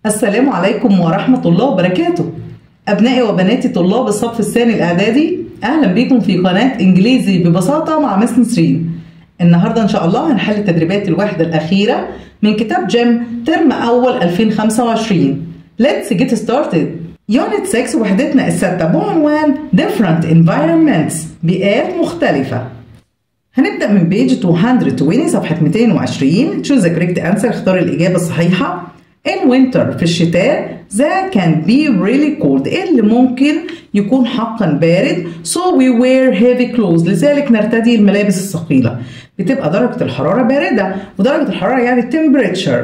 السلام عليكم ورحمة الله وبركاته أبنائي وبناتي طلاب الصف الثاني الإعدادي أهلا بكم في قناة إنجليزي ببساطة مع مس نسرين النهاردة إن شاء الله هنحل تدريبات الوحدة الأخيرة من كتاب جيم ترم أول 2025 Let's get started يونت 6 وحدتنا الستة بعنوان Different Environments بيئات مختلفة هنبدأ من بيج 220 صفحة 220 choose the correct answer اختار الإجابة الصحيحة in winter في الشتاء that can be really cold اللي ممكن يكون حقا بارد so we wear heavy clothes لذلك نرتدي الملابس الثقيلة بتبقى درجة الحرارة باردة ودرجة الحرارة يعني temperature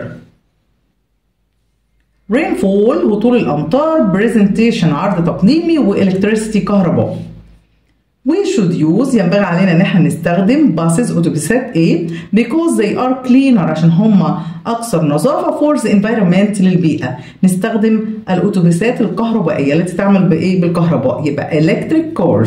rainfall هطول الأمطار presentation عرض تقديمي والكتريسيتي كهرباء We should use ينبغي علينا ان احنا نستخدم buses اتوبيسات ايه because they are cleaner عشان هم اكثر نظافه for the environment للبيئه نستخدم الاتوبيسات الكهربائيه التي تعمل بايه بالكهرباء يبقى electric cars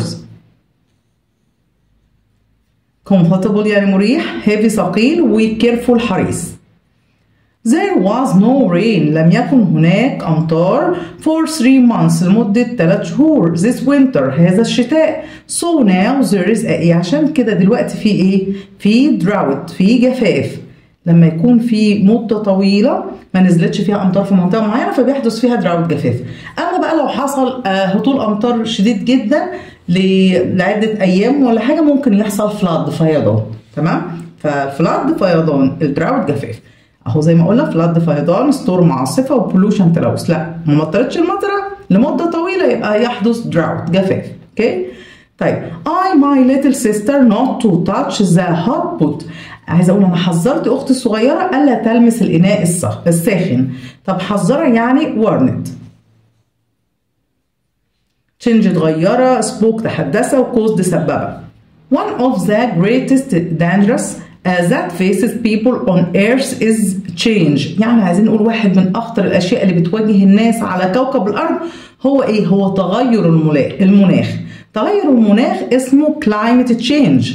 comfortable يعني مريح heavy ثقيل و careful حريص There was no rain لم يكن هناك أمطار for three months لمدة ثلاث شهور this winter هذا الشتاء so now there is a عشان كده دلوقتي في إيه؟ في drought في جفاف لما يكون في مدة طويلة ما نزلتش فيها أمطار في منطقة معينة فبيحدث فيها drought جفاف أما بقى لو حصل هطول أمطار شديد جدا لعدة أيام ولا حاجة ممكن يحصل flood فيضان تمام؟ فالفلاد فيضان الدراوت جفاف اهو زي ما قلنا فلاد فيضان ستورم عاصفه وبولوشن تلوث لا ما مطرتش المطره لمده طويله يبقى يحدث دراوت جفاف اوكي طيب I my little sister not to touch the hot pot عايزه اقول انا حذرت اختي الصغيره الا تلمس الاناء الساخن طب حذرها يعني warned change اتغيره spoke تحدث وكوزد سببه one of the greatest dangerous Uh, that faces people on earth is change يعني عايزين نقول واحد من اخطر الاشياء اللي بتواجه الناس على كوكب الارض هو ايه هو تغير المناخ تغير المناخ اسمه climate change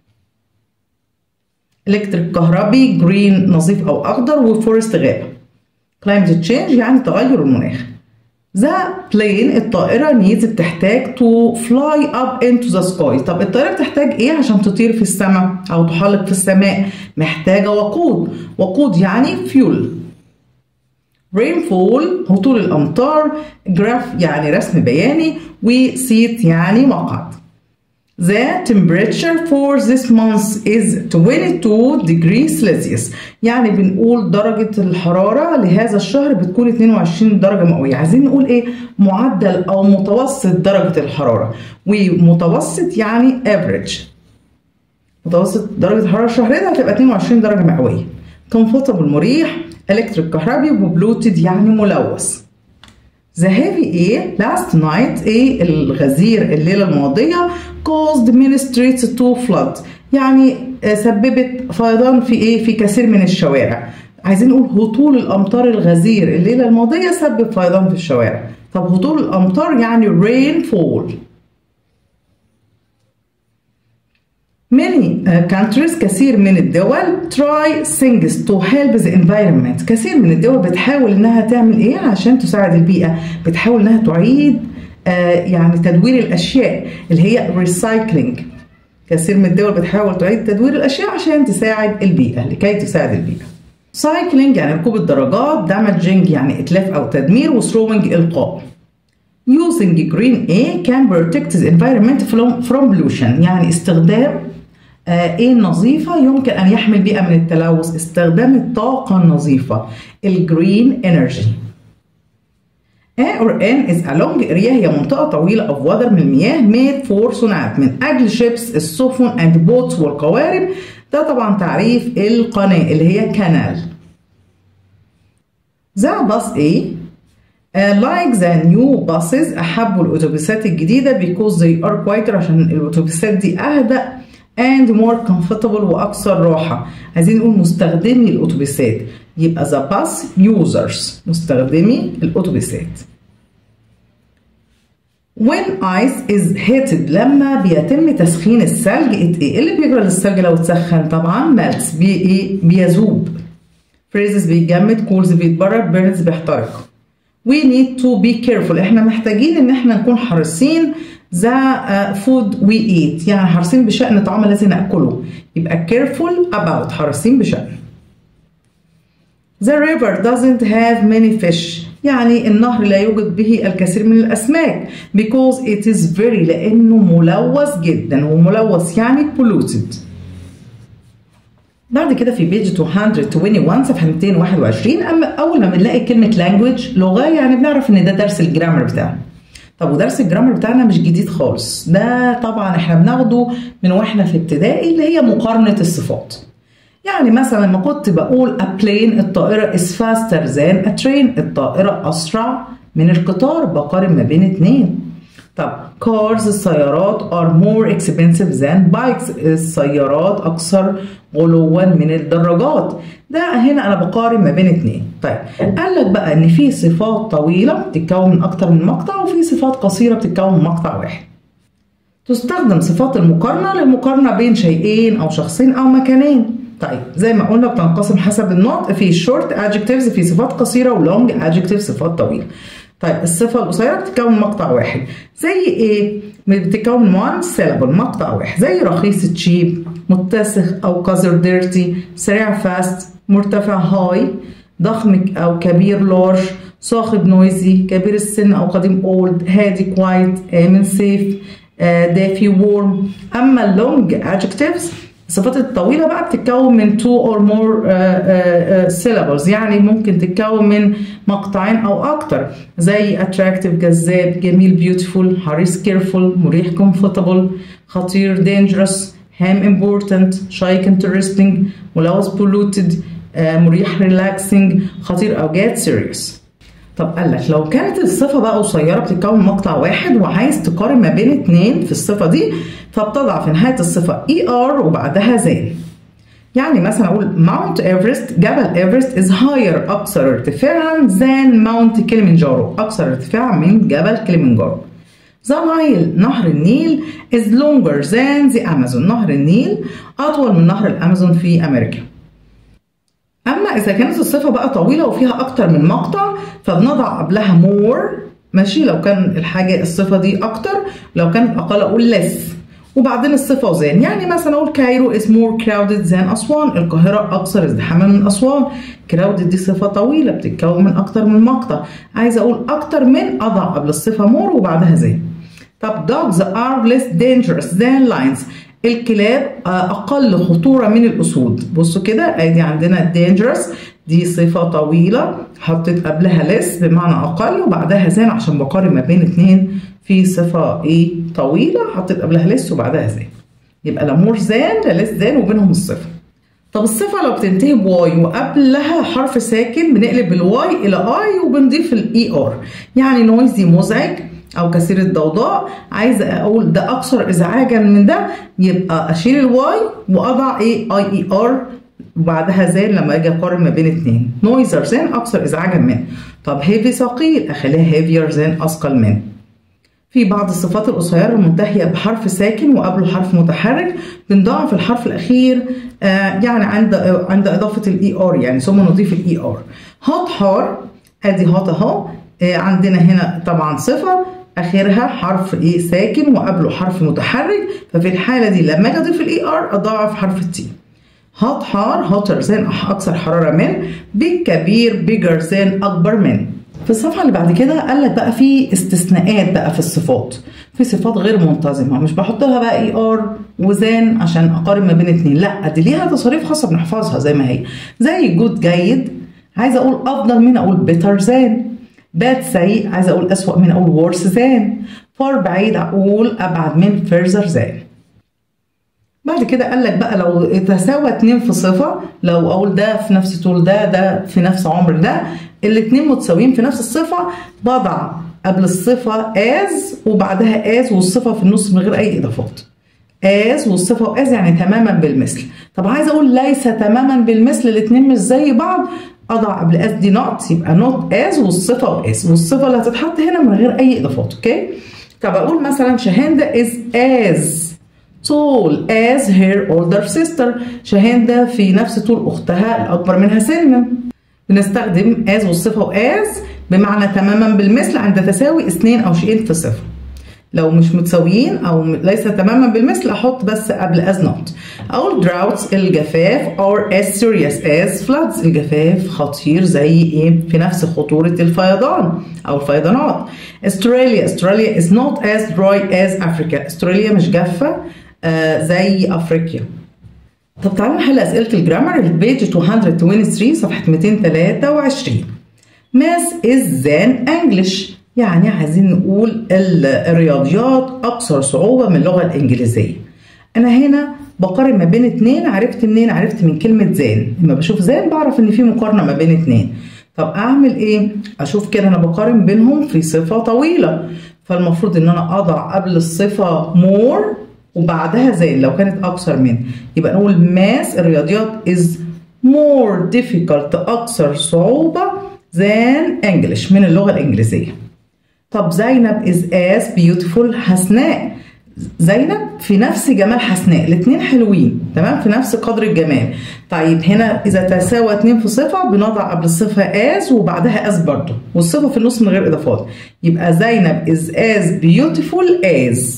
الكتريك كهربي جرين نظيف او اخضر وفورست غابه climate change يعني تغير المناخ ذا بلين الطائرة نيدز بتحتاج تو فلاي اب انتو ذا سكاي طب الطائرة بتحتاج ايه عشان تطير في السماء او تحلق في السماء محتاجة وقود وقود يعني فيول rainfall هطول الامطار جراف يعني رسم بياني وسيت يعني مقعد The temperature for this month is 22 degrees Celsius يعني بنقول درجة الحرارة لهذا الشهر بتكون 22 درجة مئوية عايزين نقول ايه معدل او متوسط درجة الحرارة ومتوسط يعني average متوسط درجة الحرارة الشهرية ده هتبقى 22 درجة مئوية comfortable مريح electric كهربي وبلوتد يعني ملوث The heavy ايه last night ايه الغزير الليلة الماضية caused many streets to flood يعني سببت فيضان في ايه في كثير من الشوارع عايزين نقول هطول الامطار الغزير الليلة الماضية سبب فيضان في الشوارع طب هطول الامطار يعني rainfall Many countries كثير من الدول try things to help the environment كثير من الدول بتحاول انها تعمل ايه عشان تساعد البيئة بتحاول انها تعيد آه يعني تدوير الاشياء اللي هي recycling كثير من الدول بتحاول تعيد تدوير الاشياء عشان تساعد البيئة لكي تساعد البيئة cycling يعني ركوب الدراجات damaging يعني اتلاف او تدمير وthrowing القاء using green A can protect the environment from, from pollution يعني استخدام ايه النظيفه يمكن ان يحمي البيئه من التلوث استخدام الطاقه النظيفه الجرين انرجي A or N is a long area هي منطقة طويلة of water من المياه made for صناعات من أجل ships السفن and boats والقوارب ده طبعا تعريف القناة اللي هي كانال The bus A Uh, like the new buses أحبوا الأتوبيسات الجديدة because they are quieter عشان الأتوبيسات دي أهدأ and more comfortable وأكثر راحة عايزين نقول مستخدمي الأتوبيسات يبقى the bus users مستخدمي الأتوبيسات when ice is heated لما بيتم تسخين الثلج it ايه اللي بيجرى للثلج لو اتسخن طبعا melts بي ايه بيذوب freezes بيتجمد cools بيتبرد burns بيحترق we need to be careful احنا محتاجين ان احنا نكون حريصين ذا فود وي ايت يعني حريصين بشأن الطعام الذي نأكله يبقى careful about حريصين بشأن The river doesn't have many fish يعني النهر لا يوجد به الكثير من الأسماك because it is very لأنه ملوث جدا وملوث يعني polluted بعد كده في بيج 221 صفحة 221 أما أول ما بنلاقي كلمة language لغة يعني بنعرف إن ده درس الجرامر بتاعنا طب ودرس الجرامر بتاعنا مش جديد خالص ده طبعا احنا بناخده من واحنا في ابتدائي اللي هي مقارنة الصفات يعني مثلا لما كنت بقول a plane الطائرة is faster than a train الطائرة أسرع من القطار بقارن ما بين اتنين طب cars السيارات are more expensive than bikes السيارات أكثر غلوا من الدراجات ده هنا أنا بقارن ما بين اتنين طيب قال لك بقى إن في صفات طويلة بتتكون من أكتر من مقطع وفي صفات قصيرة بتتكون من مقطع واحد تستخدم صفات المقارنة للمقارنة بين شيئين أو شخصين أو مكانين طيب زي ما قلنا بتنقسم حسب النطق في short adjectives في صفات قصيرة ولونج adjectives صفات طويلة طيب الصفة القصيرة بتتكون من مقطع واحد زي ايه؟ بتتكون من one syllable مقطع واحد زي رخيص تشيب متسخ أو قذر ديرتي سريع فاست مرتفع هاي ضخم أو كبير لارج صاخب نويزي كبير السن أو قديم اولد هادي كوايت آمن سيف دافي وورم أما اللونج adjectives الصفات الطويلة بقى بتتكون من two or more uh, uh, uh, syllables يعني ممكن تتكون من مقطعين أو أكتر زي attractive جذاب جميل beautiful حريص careful مريح comfortable خطير dangerous ham important shy interesting ملوث polluted uh, مريح relaxing خطير أو get serious طب قال لك لو كانت الصفة بقى قصيرة بتتكون من مقطع واحد وعايز تقارن ما بين اتنين في الصفة دي فبتضع في نهاية الصفة اي ار وبعدها زين يعني مثلا اقول ماونت ايفرست جبل ايفرست از هاير اكثر ارتفاعا than ماونت كليمنجارو اكثر ارتفاعا من جبل كليمنجارو ذا نايل نهر النيل is longer than the Amazon نهر النيل أطول من نهر الأمازون في أمريكا أما إذا كانت الصفة بقى طويلة وفيها أكتر من مقطع فبنضع قبلها more ماشي لو كان الحاجة الصفة دي أكتر لو كانت أقل أقول less وبعدين الصفة وزان يعني مثلا أقول كايرو is more crowded than أسوان القاهرة أكثر ازدحاما من أسوان crowded دي صفة طويلة بتتكون من أكتر من مقطع عايزة أقول أكتر من أضع قبل الصفة more وبعدها زان طب dogs are less dangerous than lions الكلاب أقل خطورة من الأسود بصوا كده أدي عندنا dangerous دي صفة طويلة حطيت قبلها less بمعنى أقل وبعدها زان عشان بقارن ما بين اتنين في صفة إيه طويلة حطيت قبلها less وبعدها زان يبقى لا مور زان لا less زان وبينهم الصفة طب الصفة لو بتنتهي بواي وقبلها حرف ساكن بنقلب الواي إلى آي وبنضيف الإي آر يعني نويزي مزعج او كثير الضوضاء عايزه اقول ده اكثر ازعاجا من ده يبقى اشيل الواي واضع ايه اي اي ار وبعدها زين لما اجي اقارن ما بين اتنين نويزر زين اكثر ازعاجا من طب هيفي ثقيل اخليها هيفير زين اثقل من في بعض الصفات القصيرة المنتهية بحرف ساكن وقبله حرف متحرك بنضاعف الحرف الأخير آه يعني عند آه عند إضافة الإي آر يعني ثم نضيف الإي آر هوت حار أدي هوت أهو آه عندنا هنا طبعا صفة اخرها حرف ايه ساكن وقبله حرف متحرك ففي الحاله دي لما اجي اضيف الاي ار اضاعف حرف التي هوت حار هوتر زين اكثر حراره من بيج كبير بيجر زين اكبر من في الصفحه اللي بعد كده قال لك بقى في استثناءات بقى في الصفات في صفات غير منتظمه مش بحط لها بقى اي ار وزان عشان اقارن ما بين اتنين لا دي ليها تصاريف خاصه بنحفظها زي ما هي زي جود جيد عايزه اقول افضل من اقول بيتر زان باد سيء عايزه اقول اسوأ من اقول worse than فار بعيد اقول ابعد من further than بعد كده قال لك بقى لو تساوى اتنين في صفة لو اقول ده في نفس طول ده ده في نفس عمر ده الاتنين متساويين في نفس الصفة بضع قبل الصفة as وبعدها as والصفة في النص من غير اي اضافات as والصفة واز يعني تماما بالمثل طب عايزه اقول ليس تماما بالمثل الاتنين مش زي بعض اضع قبل اس دي نوت يبقى نوت از والصفه واس والصفه اللي هتتحط هنا من غير اي اضافات اوكي طب اقول مثلا شاهندة is as tall as her older sister شاهندة في نفس طول اختها الاكبر منها سنا بنستخدم as والصفه واز بمعنى تماما بالمثل عند تساوي اثنين أو شيئين في صفر لو مش متساويين او ليس تماما بالمثل احط بس قبل as not او droughts الجفاف or as serious as floods الجفاف خطير زي ايه في نفس خطورة الفيضان او الفيضانات استراليا استراليا is not as dry as Africa استراليا مش جافة آه زي افريقيا طب تعالوا نحل اسئلة الجرامر البيج 223 صفحة 223 Math is than English يعني عايزين نقول الرياضيات أكثر صعوبة من اللغة الإنجليزية أنا هنا بقارن ما بين اتنين عرفت منين عرفت من كلمة زان لما بشوف زان بعرف إن في مقارنة ما بين اتنين طب أعمل إيه؟ أشوف كده أنا بقارن بينهم في صفة طويلة فالمفروض إن أنا أضع قبل الصفة more وبعدها زان لو كانت أكثر من يبقى نقول ماس الرياضيات is more difficult أكثر صعوبة than English من اللغة الإنجليزية طب زينب is as beautiful حسناء زينب في نفس جمال حسناء الاثنين حلوين تمام في نفس قدر الجمال طيب هنا اذا تساوى اتنين في صفه بنضع قبل الصفه as وبعدها as برضه والصفه في النص من غير اضافات يبقى زينب is as beautiful as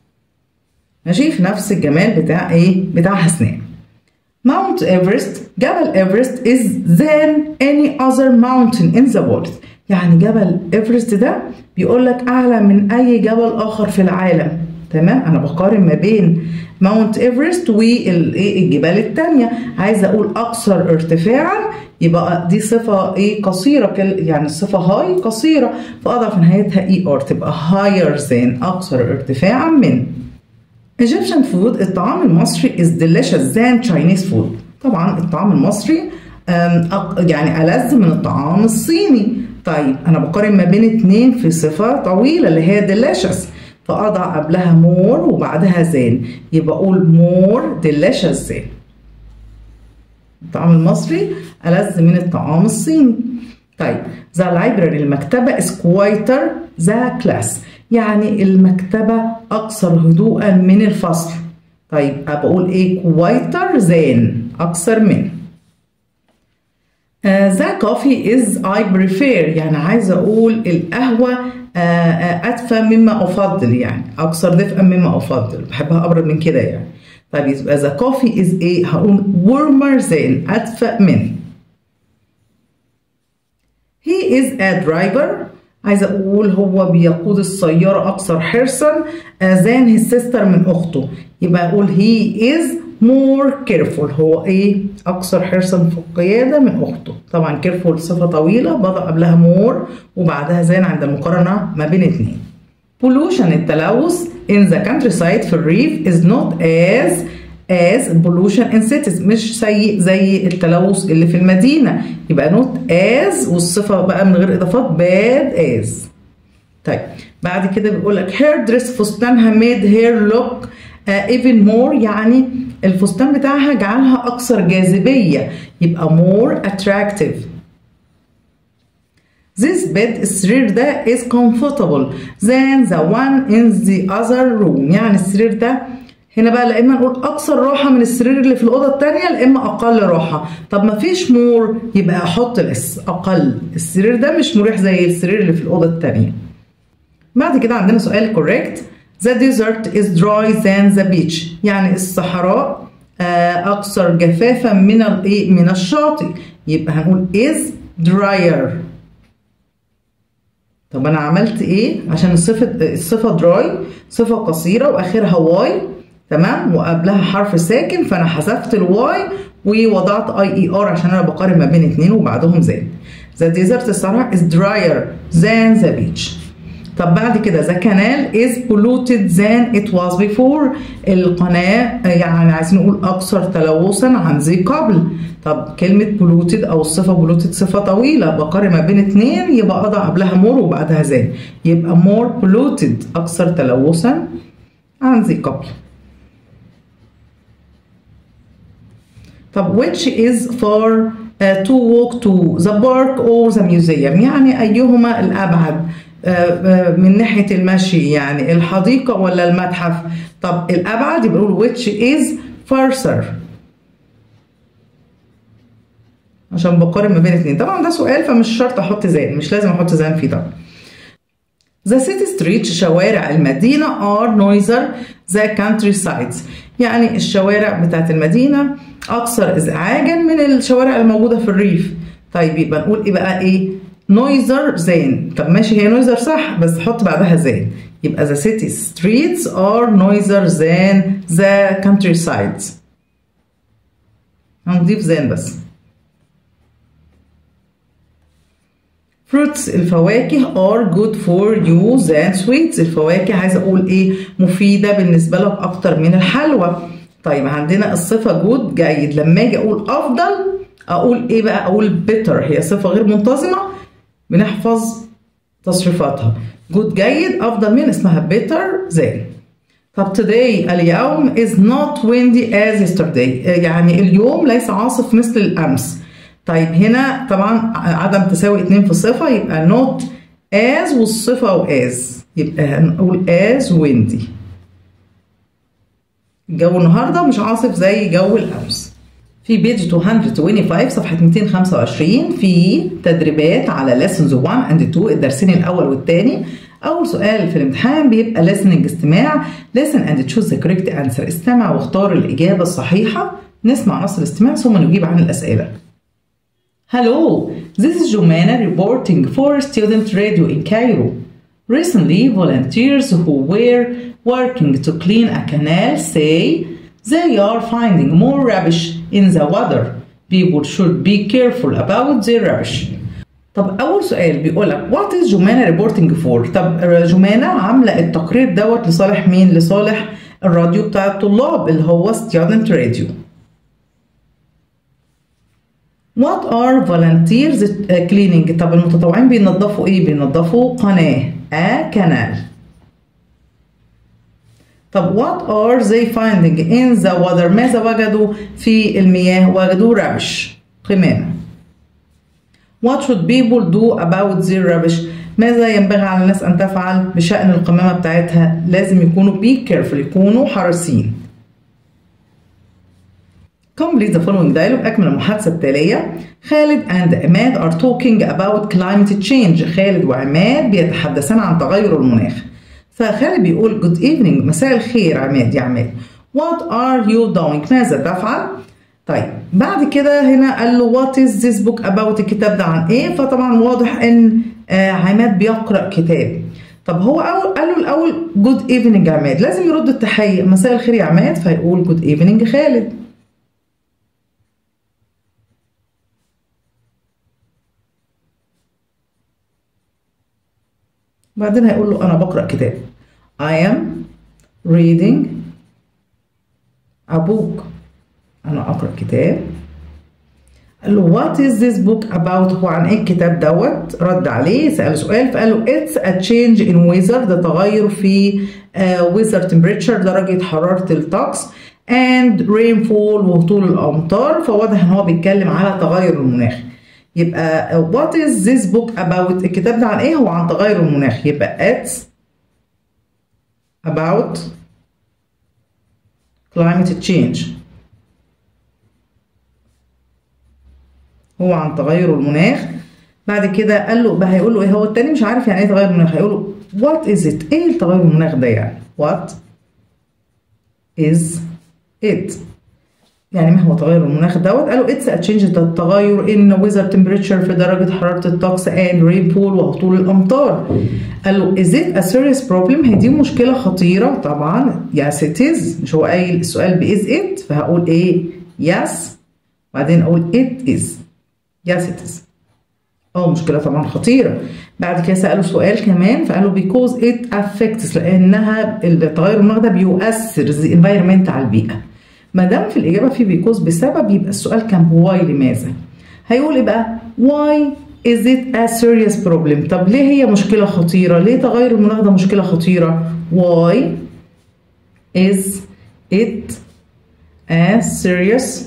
ماشي في نفس الجمال بتاع ايه بتاع حسناء Mount Everest جبل ايفرست is than any other mountain in the world يعني جبل ايفرست ده بيقول لك اعلى من اي جبل اخر في العالم تمام انا بقارن ما بين ماونت ايفرست والجبال التانية عايزه اقول اكثر ارتفاعا يبقى دي صفه ايه قصيره يعني الصفه هاي قصيره فاضع في نهايتها اي ار تبقى higher than اكثر ارتفاعا من Egyptian food الطعام المصري is delicious than Chinese food طبعا الطعام المصري يعني ألذ من الطعام الصيني طيب أنا بقارن ما بين اتنين في صفة طويلة اللي هي delicious فأضع قبلها more وبعدها زين يبقى أقول more delicious than الطعام المصري ألذ من الطعام الصيني طيب the library المكتبة is quieter the class يعني المكتبة أكثر هدوءا من الفصل طيب بقول إيه quieter than أكثر من ذا كوفي از اي بريفير يعني عايزه اقول القهوه ادفى مما افضل يعني اكثر دفئا مما افضل بحبها ابرد من كده يعني طيب يبقى ذا كوفي از ايه هقول warmer than ادفى من he is a driver عايزه اقول هو بيقود السياره اكثر حرصا than his sister من اخته يبقى اقول he is more careful هو ايه اكثر حرصا في القياده من اخته طبعا careful صفه طويله بضع قبلها more وبعدها زين عند المقارنه ما بين اتنين pollution التلوث in the countryside في الريف is not as as pollution in cities مش سيء زي التلوث اللي في المدينه يبقى not as والصفه بقى من غير اضافات bad as طيب بعد كده بيقول لك hair dress فستانها made hair look uh, even more يعني الفستان بتاعها جعلها أكثر جاذبية يبقى more attractive This bed السرير ده is comfortable than the one in the other room يعني السرير ده هنا بقى لا اما نقول اكثر راحه من السرير اللي في الاوضه الثانيه لا اما اقل راحه طب ما فيش مور يبقى احط الاس اقل السرير ده مش مريح زي السرير اللي في الاوضه الثانيه بعد كده عندنا سؤال correct The desert is dry than the beach يعني الصحراء أكثر جفافا من الإيه من الشاطئ يبقى هنقول is drier طب أنا عملت إيه عشان الصفة الصفة dry صفة قصيرة وآخرها واي تمام وقبلها حرف ساكن فأنا حذفت الواي ووضعت اي اي ار عشان أنا بقارن ما بين اتنين وبعدهم زائد The desert الصحراء is drier than the beach طب بعد كده the canal is polluted than it was before القناة يعني عايزين نقول أكثر تلوثا عن ذي قبل طب كلمة polluted أو الصفة polluted صفة طويلة بقارن ما بين اتنين يبقى أضع قبلها more وبعدها than يبقى more polluted أكثر تلوثا عن ذي قبل طب which is for uh, to walk to the park or the museum يعني أيهما الأبعد من ناحية المشي يعني الحديقة ولا المتحف طب الأبعد يبقى نقول which is further عشان بقارن ما بين اتنين طبعا ده سؤال فمش شرط احط زان مش لازم احط زان فيه طبعا The city streets شوارع المدينة are noisier the countryside يعني الشوارع بتاعت المدينة أكثر إزعاجا من الشوارع الموجودة في الريف طيب يبقى نقول إيه بقى إيه نويزر زين طب ماشي هي نويزر صح بس حط بعدها زين يبقى the city streets are noisier than the countryside هنضيف زين بس fruits الفواكه are good for you than sweets الفواكه عايزه اقول ايه مفيده بالنسبه لك اكتر من الحلوى طيب عندنا الصفه good جيد لما اجي اقول افضل اقول ايه بقى اقول better هي صفه غير منتظمه بنحفظ تصريفاتها good جيد افضل من اسمها better than طب today اليوم is not windy as yesterday يعني اليوم ليس عاصف مثل الامس طيب هنا طبعا عدم تساوي اتنين في الصفة يبقى not as والصفة و as يبقى هنقول as windy الجو النهارده مش عاصف زي جو الأمس في بيج 225 صفحة 225 في تدريبات على lessons 1 and 2 الدرسين الأول والثاني أول سؤال في الامتحان بيبقى listening استماع listen and choose the correct answer استمع واختار الإجابة الصحيحة نسمع نص الاستماع ثم نجيب عن الأسئلة Hello, this is Jumana reporting for Student Radio in Cairo. Recently, volunteers who were working to clean a canal say they are finding more rubbish in the water. People should be careful about their rubbish. طب أول سؤال بيقولك What is Jumana reporting for؟ طب جمانة عاملة التقرير دوت لصالح مين؟ لصالح الراديو بتاع الطلاب اللي هو Student Radio. What are volunteers cleaning؟ طب المتطوعين بينظفوا ايه؟ بينظفوا قناة a canal. طب what are they finding in the water؟ ماذا وجدوا في المياه؟ وجدوا rubbish قمامة. What should people do about their rubbish؟ ماذا ينبغي على الناس أن تفعل بشأن القمامة بتاعتها؟ لازم يكونوا be careful يكونوا حريصين. Complete the following dialogue أكمل المحادثة التالية خالد and عماد are talking about climate change خالد وعماد بيتحدثان عن تغير المناخ فخالد بيقول good evening مساء الخير عماد يا عماد what are you doing ماذا تفعل طيب بعد كده هنا قال له what is this book about الكتاب ده عن ايه فطبعا واضح ان آه عماد بيقرأ كتاب طب هو أول قال له الاول good evening عماد لازم يرد التحية مساء الخير يا عماد فيقول good evening خالد بعدين هيقول له أنا بقرأ كتاب I am reading a book أنا أقرأ كتاب قال له what is this book about هو عن إيه الكتاب دوت رد عليه سأله سؤال فقال له it's a change in weather ده تغير في uh, weather temperature درجة حرارة الطقس and rainfall وهطول الأمطار فواضح إن هو بيتكلم على تغير المناخ يبقى what is this book about الكتاب ده عن ايه هو عن تغير المناخ يبقى it's about climate change هو عن تغير المناخ بعد كده قال له بقى هيقول له ايه هو التاني مش عارف يعني ايه تغير المناخ هيقول له what is it ايه التغير المناخ ده يعني what is it يعني ما هو تغير المناخ دوت قالوا اتس ا تشينج ده التغير ان ويزر تمبريتشر في درجه حراره الطقس اند رين بول وهطول الامطار قالوا از ات ا سيريس بروبلم هي دي مشكله خطيره طبعا يس ات از مش هو قايل السؤال باز ات فهقول ايه يس بعدين اقول ات از يس ات از اه مشكله طبعا خطيره بعد كده سالوا سؤال كمان فقالوا بيكوز ات افكتس لانها التغير المناخ ده بيؤثر زي انفايرمنت على البيئه ما دام في الاجابه في بيكوز بسبب يبقى السؤال كان بواي لماذا هيقول ايه بقى why is it a serious problem طب ليه هي مشكله خطيره ليه تغير المناخ ده مشكله خطيره why is it a serious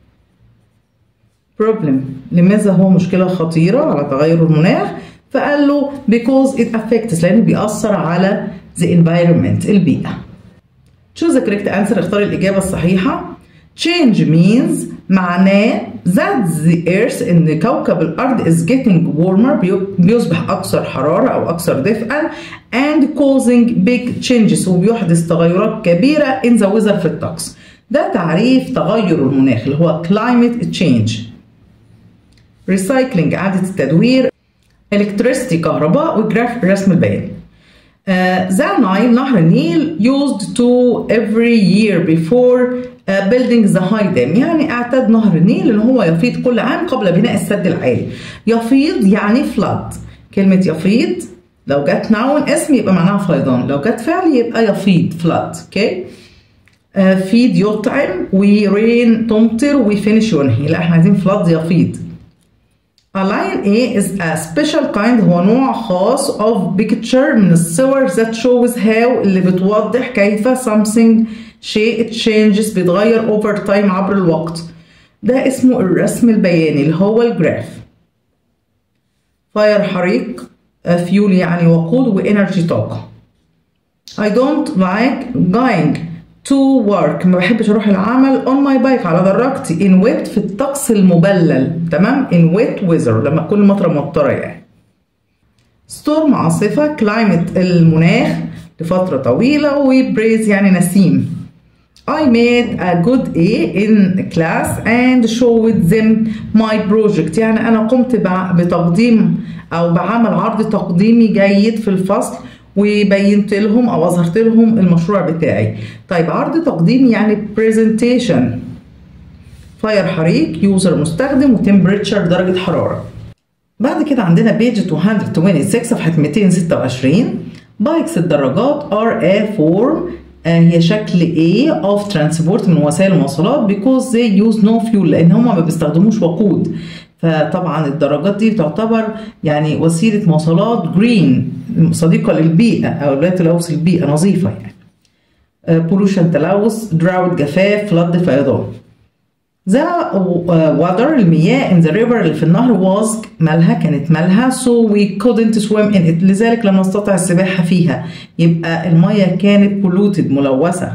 problem لماذا هو مشكله خطيره على تغير المناخ فقال له because it affects لانه بيأثر على the environment البيئه choose the correct answer اختار الإجابة الصحيحة change means معناه that the earth ان كوكب الارض is getting warmer بيصبح اكثر حراره او اكثر دفئا and causing big changes وبيحدث تغيرات كبيره in the weather في الطقس ده تعريف تغير المناخ اللي هو climate change recycling إعادة التدوير electricity كهرباء وجراف رسم البيان ذا نايل نهر النيل used to every year before uh, building the high dam يعني اعتاد نهر النيل ان هو يفيض كل عام قبل بناء السد العالي يفيض يعني flood كلمة يفيض لو جت نون اسم يبقى معناها فيضان لو جت فعل يبقى يفيض flood اوكي فيد يطعم ورين تمطر وفينش ينهي لا احنا عايزين flood يفيض A line A is a special kind هو نوع خاص of picture من الصور that shows how اللي بتوضح كيف something شيء changes بيتغير over time عبر الوقت ده اسمه الرسم البياني اللي هو الجراف فاير حريق فيول يعني وقود وانرجي طاقة I don't like going to work ما بحبش اروح العمل on my bike على دراجتي in wet في الطقس المبلل تمام in wet weather لما تكون المطره مطره يعني storm عاصفه climate المناخ لفتره طويله وبريز يعني نسيم I made a good A in class and showed them my project يعني أنا قمت بتقديم أو بعمل عرض تقديمي جيد في الفصل وبينت لهم او اظهرت لهم المشروع بتاعي طيب عرض تقديمي يعني presentation فاير حريق يوزر مستخدم وتمبريتشر درجة حرارة بعد كده عندنا بيج 226 صفحة 226 بايكس الدراجات are a form هي شكل A of transport من وسائل المواصلات because they use no fuel لأن هما ما بيستخدموش وقود فطبعا الدراجات دي تعتبر يعني وسيلة مواصلات جرين صديقة للبيئة أو لا تلوث البيئة نظيفة يعني بولوشن تلوث دراوت جفاف فلد فيضان ذا واتر المياه in the river اللي في النهر was مالها كانت مالها so we couldn't swim in it لذلك لم نستطع السباحة فيها يبقى المياه كانت polluted ملوثة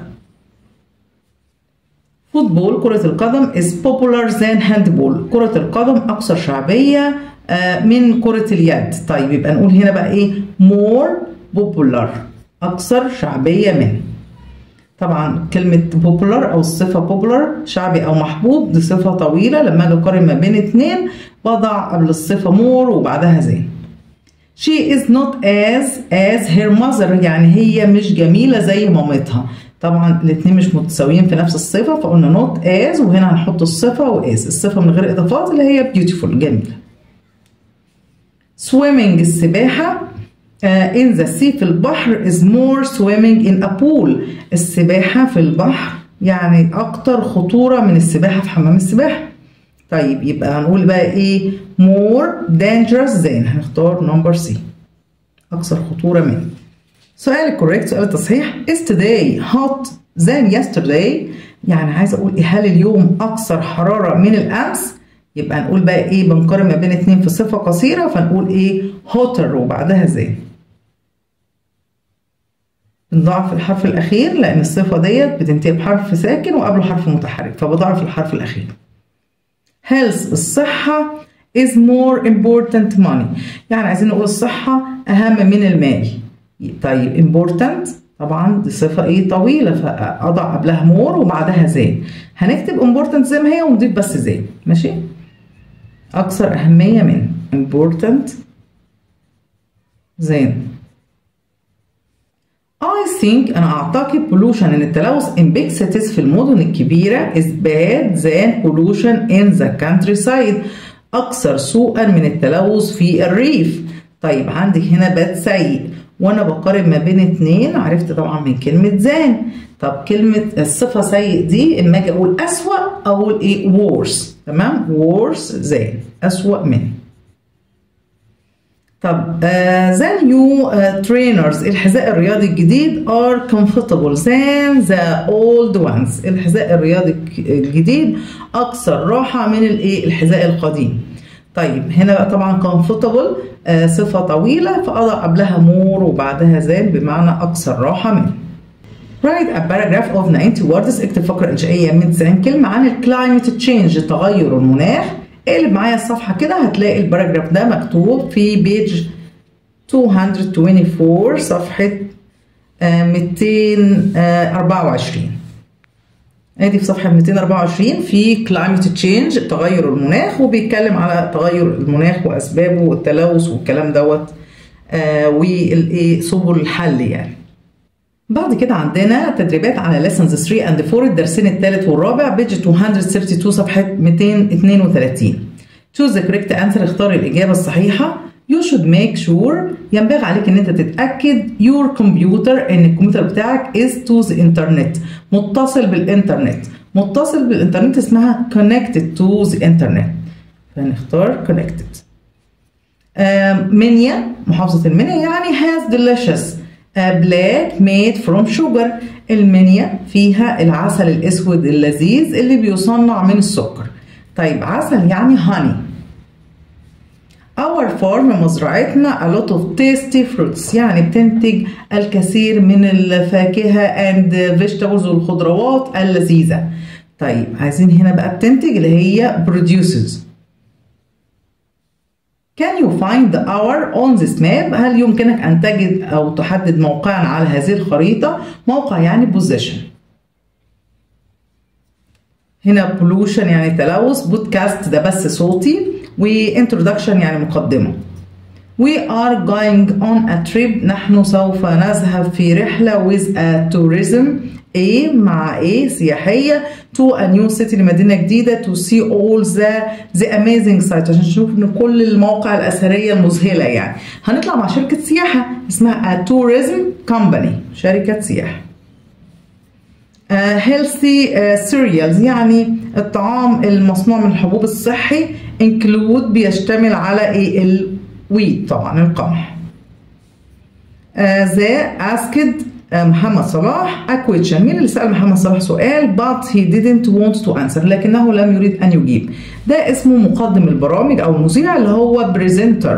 فوتبول كرة القدم is popular than handball كرة القدم أكثر شعبية من كرة اليد طيب يبقى نقول هنا بقى إيه more popular أكثر شعبية من طبعا كلمة popular أو الصفة popular شعبي أو محبوب دي صفة طويلة لما أجي أقارن ما بين اتنين بضع قبل الصفة more وبعدها زين She is not as as her mother يعني هي مش جميلة زي مامتها طبعا الاثنين مش متساويين في نفس الصفة فقلنا not as وهنا هنحط الصفة و as الصفة من غير إضافات اللي هي beautiful جميلة swimming السباحة uh, in the sea في البحر is more swimming in a pool السباحة في البحر يعني أكتر خطورة من السباحة في حمام السباحة طيب يبقى هنقول بقى إيه more dangerous than هنختار number C أكثر خطورة من سؤال الكوريكت سؤال التصحيح is today hot than yesterday يعني عايز اقول ايه هل اليوم اكثر حراره من الامس يبقى نقول بقى ايه بنقارن ما بين اتنين في صفه قصيره فنقول ايه hotter وبعدها زين بنضاعف الحرف الاخير لان الصفه ديت بتنتهي بحرف ساكن وقبله حرف متحرك فبضاعف الحرف الاخير health الصحه is more important money يعني عايزين نقول الصحه اهم من المال طيب important طبعا دي صفة ايه طويلة فأضع قبلها مور وبعدها زين هنكتب important زي ما هي ونضيف بس زين ماشي أكثر أهمية من important زين I think أنا أعتقد pollution إن التلوث in big cities في المدن الكبيرة is bad than pollution in the countryside أكثر سوءا من التلوث في الريف طيب عندك هنا باد سيء وانا بقارن ما بين اتنين عرفت طبعا من كلمة زان طب كلمة الصفة سيء دي اما اجي اقول اسوأ اقول ايه worse تمام worse زان اسوأ من طب uh, the new uh, trainers الحذاء الرياضي الجديد are comfortable than the old ones الحذاء الرياضي الجديد اكثر راحة من الايه الحذاء القديم طيب هنا بقى طبعا comfortable آه صفة طويلة فأضع قبلها more وبعدها زال بمعنى أكثر راحة من write a paragraph of 90 words اكتب فقرة إنشائية من 90 كلمة عن الكلايمت تشينج تغير المناخ اقلب معايا الصفحة كده هتلاقي الباراجراف ده مكتوب في بيج 224 صفحة 224 ادي في صفحة 224 في climate change تغير المناخ وبيتكلم على تغير المناخ واسبابه والتلوث والكلام دوت آه والايه سبل الحل يعني بعد كده عندنا تدريبات على lessons 3 and 4 الدرسين الثالث والرابع بيج 232 صفحة 232 choose the correct answer اختار الإجابة الصحيحة you should make sure ينبغي عليك ان انت تتاكد your computer ان الكمبيوتر بتاعك is to the internet متصل بالانترنت متصل بالانترنت اسمها connected to the internet فنختار connected منيا محافظة المنيا يعني has delicious black made from sugar المنيا فيها العسل الاسود اللذيذ اللي بيصنع من السكر طيب عسل يعني honey Our farm مزرعتنا a lot of tasty fruits يعني بتنتج الكثير من الفاكهة and vegetables والخضروات اللذيذة طيب عايزين هنا بقى بتنتج اللي هي produces Can you find the hour on this map؟ هل يمكنك أن تجد أو تحدد موقعا على هذه الخريطة؟ موقع يعني position هنا pollution يعني تلوث بودكاست ده بس صوتي وانترودكشن يعني مقدمة We are going on a trip نحن سوف نذهب في رحلة with a tourism A مع A سياحية to a new city لمدينة جديدة to see all the the amazing sites عشان نشوف ان كل المواقع الأثرية المذهلة يعني هنطلع مع شركة سياحة اسمها a tourism company شركة سياحة healthy uh, cereals يعني الطعام المصنوع من الحبوب الصحي include بيشتمل على ايه الويت طبعا القمح ذا uh, asked uh, محمد صلاح a question مين اللي سأل محمد صلاح سؤال but he didn't want to answer لكنه لم يريد أن يجيب ده اسمه مقدم البرامج أو المذيع اللي هو presenter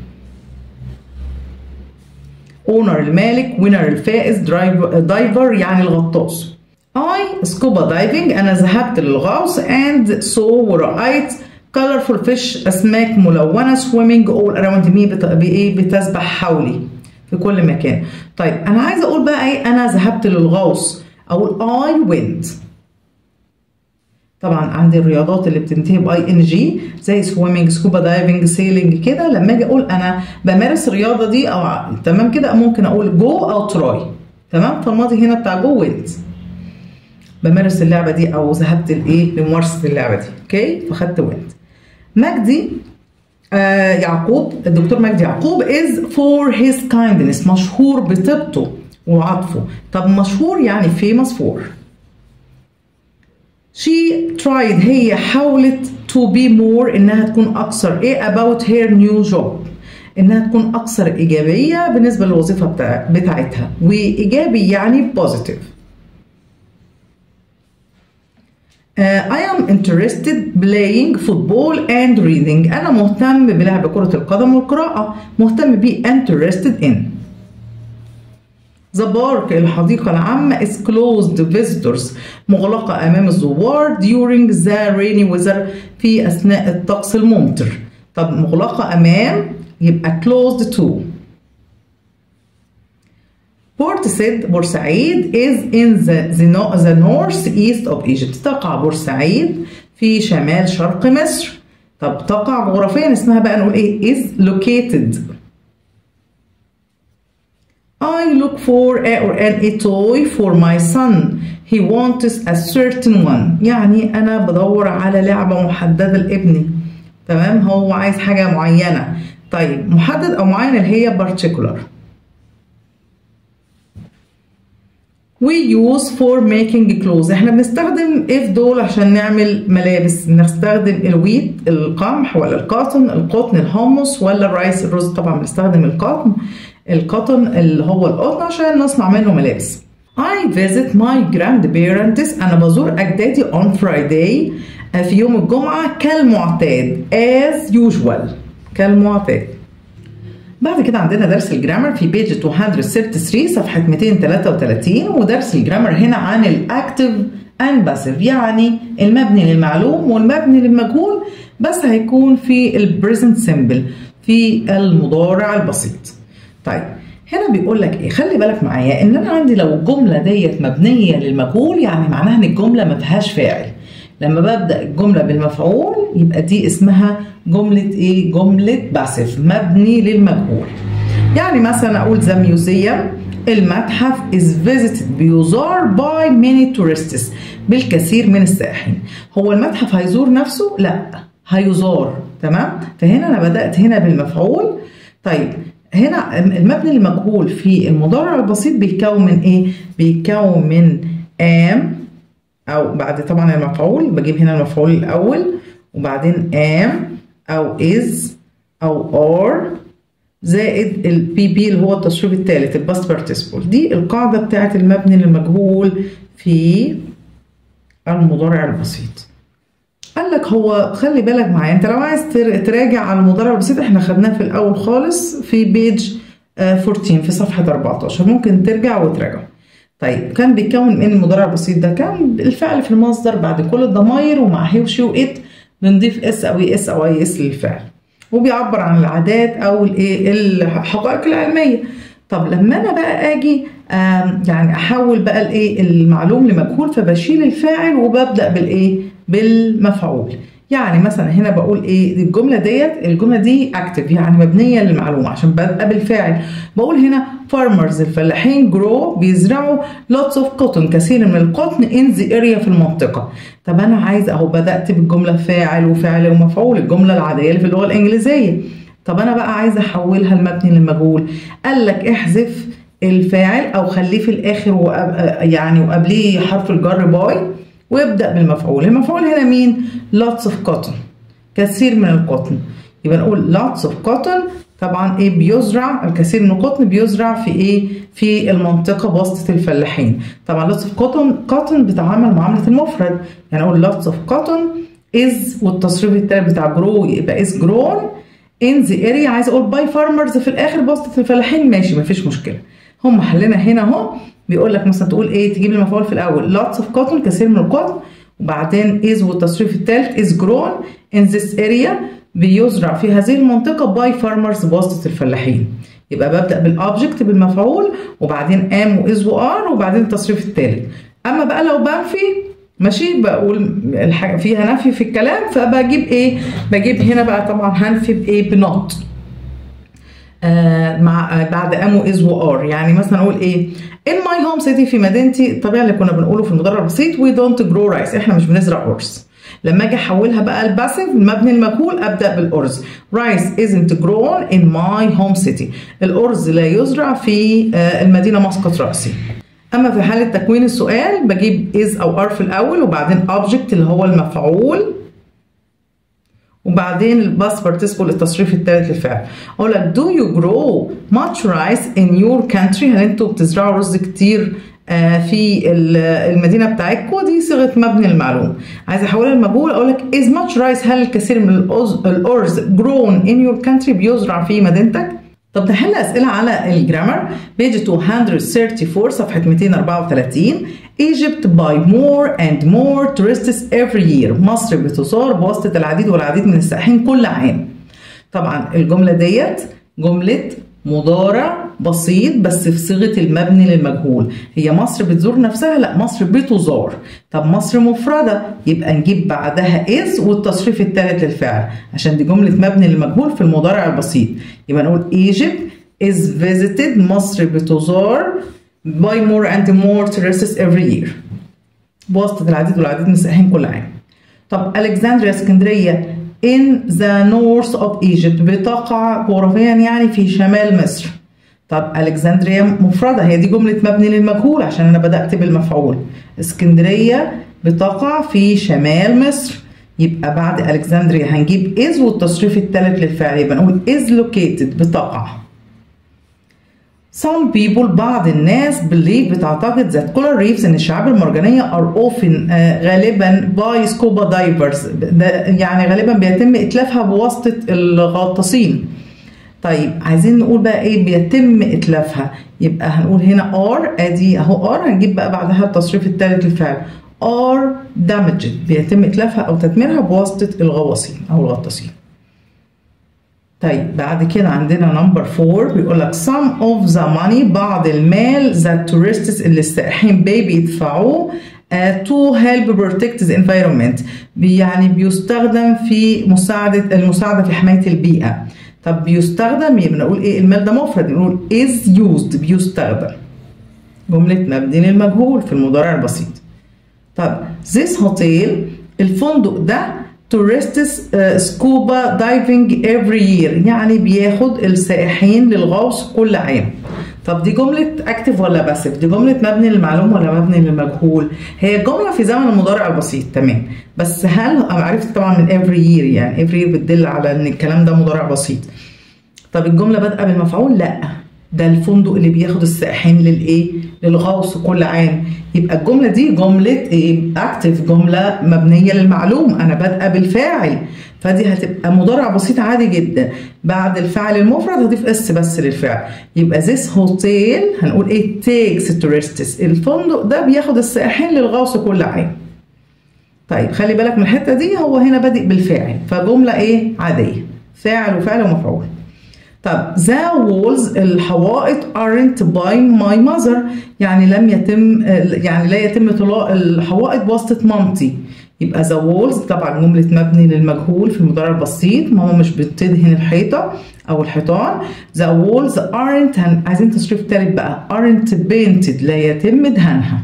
اونر المالك وينر الفائز دايفر يعني الغطاس I scuba diving أنا ذهبت للغوص and saw ورأيت colorful fish أسماك ملونة swimming all around me بإيه بتسبح حولي في كل مكان طيب أنا عايزة أقول بقى إيه أنا ذهبت للغوص أقول I went طبعا عندي الرياضات اللي بتنتهي باي ان جي زي سويمنج سكوبا دايفنج سيلينج كده لما اجي اقول انا بمارس الرياضه دي او تمام كده ممكن اقول جو او تراي تمام فالماضي هنا بتاع جو وينت بمارس اللعبه دي او ذهبت لايه لممارسه اللعبه دي اوكي فخدت وينت مجدي آه يعقوب الدكتور مجدي يعقوب is for his kindness مشهور بطيبته وعطفه طب مشهور يعني famous for she tried هي حاولت to be more انها تكون اكثر ايه about her new job انها تكون اكثر ايجابيه بالنسبه للوظيفه بتاع بتاعتها وايجابي يعني positive Uh, I am interested playing football and reading أنا مهتم بلعب كرة القدم والقراءة مهتم ب interested in The park الحديقة العامة is closed to visitors مغلقة أمام الزوار during the rainy weather في أثناء الطقس الممطر طب مغلقة أمام يبقى closed to Port Said بورسعيد is in the, the, the north east of Egypt تقع بورسعيد في شمال شرق مصر طب تقع جغرافيا اسمها بقى نقول ايه is located I look for a or an a toy for my son he wants a certain one يعني أنا بدور على لعبة محددة لابني تمام هو عايز حاجة معينة طيب محدد أو معين اللي هي particular we use for making clothes احنا بنستخدم if دول عشان نعمل ملابس نستخدم الويت القمح ولا القطن القطن الهوموس ولا الرايس الرز طبعا بنستخدم القطن القطن اللي هو القطن عشان نصنع منه ملابس I visit my grandparents أنا بزور أجدادي on Friday في يوم الجمعة كالمعتاد as usual كالمعتاد بعد كده عندنا درس الجرامر في بيج 233 صفحة 233 ودرس الجرامر هنا عن الاكتف اند باسيف يعني المبني للمعلوم والمبني للمجهول بس هيكون في البريزنت سيمبل في المضارع البسيط. طيب هنا بيقول لك ايه خلي بالك معايا ان انا عندي لو الجمله ديت مبنيه للمجهول يعني معناها ان الجمله ما فيهاش فاعل لما ببدا الجمله بالمفعول يبقى دي اسمها جمله ايه جمله باسيف مبني للمجهول يعني مثلا اقول ذا ميوزيوم المتحف is visited بيزار by many tourists بالكثير من السائحين هو المتحف هيزور نفسه لا هيزار تمام فهنا انا بدات هنا بالمفعول طيب هنا المبني المجهول في المضارع البسيط بيتكون من ايه بيتكون من am او بعد طبعا المفعول بجيب هنا المفعول الاول وبعدين am او is او are زائد البي بي اللي هو التصريف الثالث الباست بارتيسيبل دي القاعده بتاعه المبني للمجهول في المضارع البسيط قال لك هو خلي بالك معايا انت لو عايز تراجع على المضارع البسيط احنا خدناه في الاول خالص في بيج 14 في صفحه 14 ممكن ترجع وتراجعه طيب كان بيتكون من المضارع البسيط ده كان الفعل في المصدر بعد كل الضماير ومع هي وشي وات بنضيف اس او اي اس او اي اس للفعل وبيعبر عن العادات او الايه الحقائق العلميه طب لما انا بقى اجي يعني احول بقى الايه المعلوم لمجهول فبشيل الفاعل وببدا بالايه بالمفعول يعني مثلا هنا بقول ايه الجمله ديت الجمله دي اكتف يعني مبنيه للمعلومه عشان ببقى بالفاعل بقول هنا فارمرز الفلاحين جرو بيزرعوا lots of cotton كثير من القطن in the area في المنطقه طب انا عايز اهو بدات بالجمله فاعل وفعل ومفعول الجمله العاديه اللي في اللغه الانجليزيه طب انا بقى عايزه احولها لمبني للمجهول قال لك احذف الفاعل او خليه في الاخر وأب... يعني وقبليه حرف الجر باي ويبدا بالمفعول المفعول هنا مين lots of cotton كثير من القطن يبقى نقول lots of cotton طبعا ايه بيزرع الكثير من القطن بيزرع في ايه في المنطقه بواسطه الفلاحين طبعا lots of cotton cotton بتعامل معامله المفرد يعني اقول lots of cotton is والتصريف التالت بتاع grow يبقى is grown in the area عايز اقول by farmers في الاخر بواسطه الفلاحين ماشي مفيش مشكله هم حلنا هنا اهو بيقول لك مثلا تقول ايه تجيب المفعول في الاول lots of cotton كثير من القطن وبعدين is والتصريف الثالث is grown in this area بيزرع في هذه المنطقة by farmers بواسطة الفلاحين يبقى ببدأ بالobject بالمفعول وبعدين am و is و are وبعدين التصريف الثالث أما بقى لو بنفي ماشي بقول الحاجة فيها نفي في الكلام فبجيب ايه بجيب هنا بقى طبعا هنفي بايه بنوت آه مع آه بعد ام واز وار يعني مثلا اقول ايه in my home city في مدينتي الطبيعي اللي كنا بنقوله في المضارع البسيط we don't grow rice احنا مش بنزرع ارز لما اجي احولها بقى الباسيف المبني المجهول ابدا بالارز rice isn't grown in my home city الارز لا يزرع في آه المدينه مسقط راسي اما في حاله تكوين السؤال بجيب is او are في الاول وبعدين object اللي هو المفعول وبعدين الباس بارتيسيبل التصريف الثالث للفعل اقول لك do you grow much rice in your country هل انتوا بتزرعوا رز كتير آه في المدينه بتاعتكم دي صيغه مبني المعلوم عايز احولها لمجهول اقول لك is much rice هل الكثير من الارز grown in your country بيزرع في مدينتك طب نحل اسئله على الجرامر بيج 234 صفحه 234 Egypt by more and more tourists every year مصر بتزار بواسطة العديد والعديد من السائحين كل عام طبعا الجملة ديت جملة مضارع بسيط بس في صيغة المبني للمجهول هي مصر بتزور نفسها لا مصر بتزار طب مصر مفردة يبقى نجيب بعدها is والتصريف الثالث للفعل عشان دي جملة مبني للمجهول في المضارع البسيط يبقى نقول Egypt is visited مصر بتزار by more and more tourists every year بواسطة العديد والعديد من السائحين كل عام طب ألكسندريا اسكندرية in the north of Egypt بتقع جغرافيا يعني في شمال مصر طب ألكسندريا مفردة هي دي جملة مبني للمجهول عشان أنا بدأت بالمفعول اسكندرية بتقع في شمال مصر يبقى بعد ألكسندريا هنجيب is والتصريف الثالث للفعل يبقى نقول is located بتقع Some people بعض الناس believe بتعتقد that coral reefs ان الشعاب المرجانية are often uh, غالبا by scuba divers ده يعني غالبا بيتم اتلافها بواسطة الغطاسين طيب عايزين نقول بقى ايه بيتم اتلافها يبقى هنقول هنا ار ادي اهو ار هنجيب بقى بعدها التصريف الثالث للفعل ار damaged بيتم اتلافها او تدميرها بواسطه الغواصين او الغطاسين طيب بعد كده عندنا نمبر 4 بيقول لك some of the money بعض المال that tourists اللي السائحين بي بيدفعوه uh, to help protect the environment يعني بيستخدم في مساعدة المساعدة في حماية البيئة طب بيستخدم يبقى نقول ايه المال ده مفرد نقول is used بيستخدم جملة مبني للمجهول في المضارع البسيط طب this hotel الفندق ده tourists uh, scuba diving every year يعني بياخد السائحين للغوص كل عام طب دي جملة اكتف ولا باسف؟ دي جملة مبني للمعلوم ولا مبني للمجهول؟ هي جملة في زمن المضارع البسيط تمام بس هل انا عرفت طبعا من every year يعني every year بتدل على ان الكلام ده مضارع بسيط. طب الجملة بادئة بالمفعول؟ لا ده الفندق اللي بياخد السائحين للايه؟ للغوص كل عام يبقى الجمله دي جمله ايه اكتف جمله مبنيه للمعلوم انا بادئه بالفاعل فدي هتبقى مضارع بسيط عادي جدا بعد الفعل المفرد هضيف اس بس للفعل يبقى this hotel هنقول ايه takes tourists الفندق ده بياخد السائحين للغوص كل عام طيب خلي بالك من الحته دي هو هنا بادئ بالفاعل فجمله ايه عاديه فاعل وفعل ومفعول طب the walls الحوائط aren't by my mother يعني لم يتم يعني لا يتم طلاء الحوائط بواسطة مامتي يبقى the walls طبعا جملة مبني للمجهول في المضارع البسيط ماما مش بتدهن الحيطة أو الحيطان the walls aren't عايزين تصريف تالت بقى aren't painted لا يتم دهانها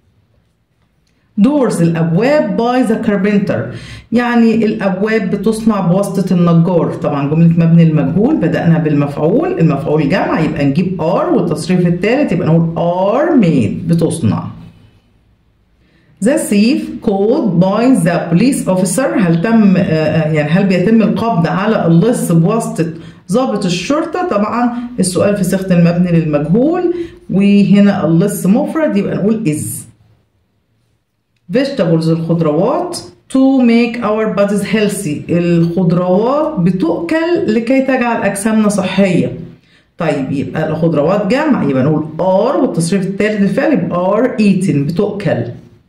doors الابواب باي ذا كاربنتر يعني الابواب بتصنع بواسطه النجار طبعا جمله مبني المجهول بدانا بالمفعول المفعول جمع يبقى نجيب ار والتصريف الثالث يبقى نقول ار ميد بتصنع The thief called by the police officer هل تم يعني هل بيتم القبض على اللص بواسطة ضابط الشرطة طبعا السؤال في صيغة المبني للمجهول وهنا اللص مفرد يبقى نقول is vegetables الخضروات to make our bodies healthy الخضروات بتؤكل لكي تجعل أجسامنا صحية طيب يبقى الخضروات جمع يبقى نقول are والتصريف الثالث للفعل يبقى are eaten بتؤكل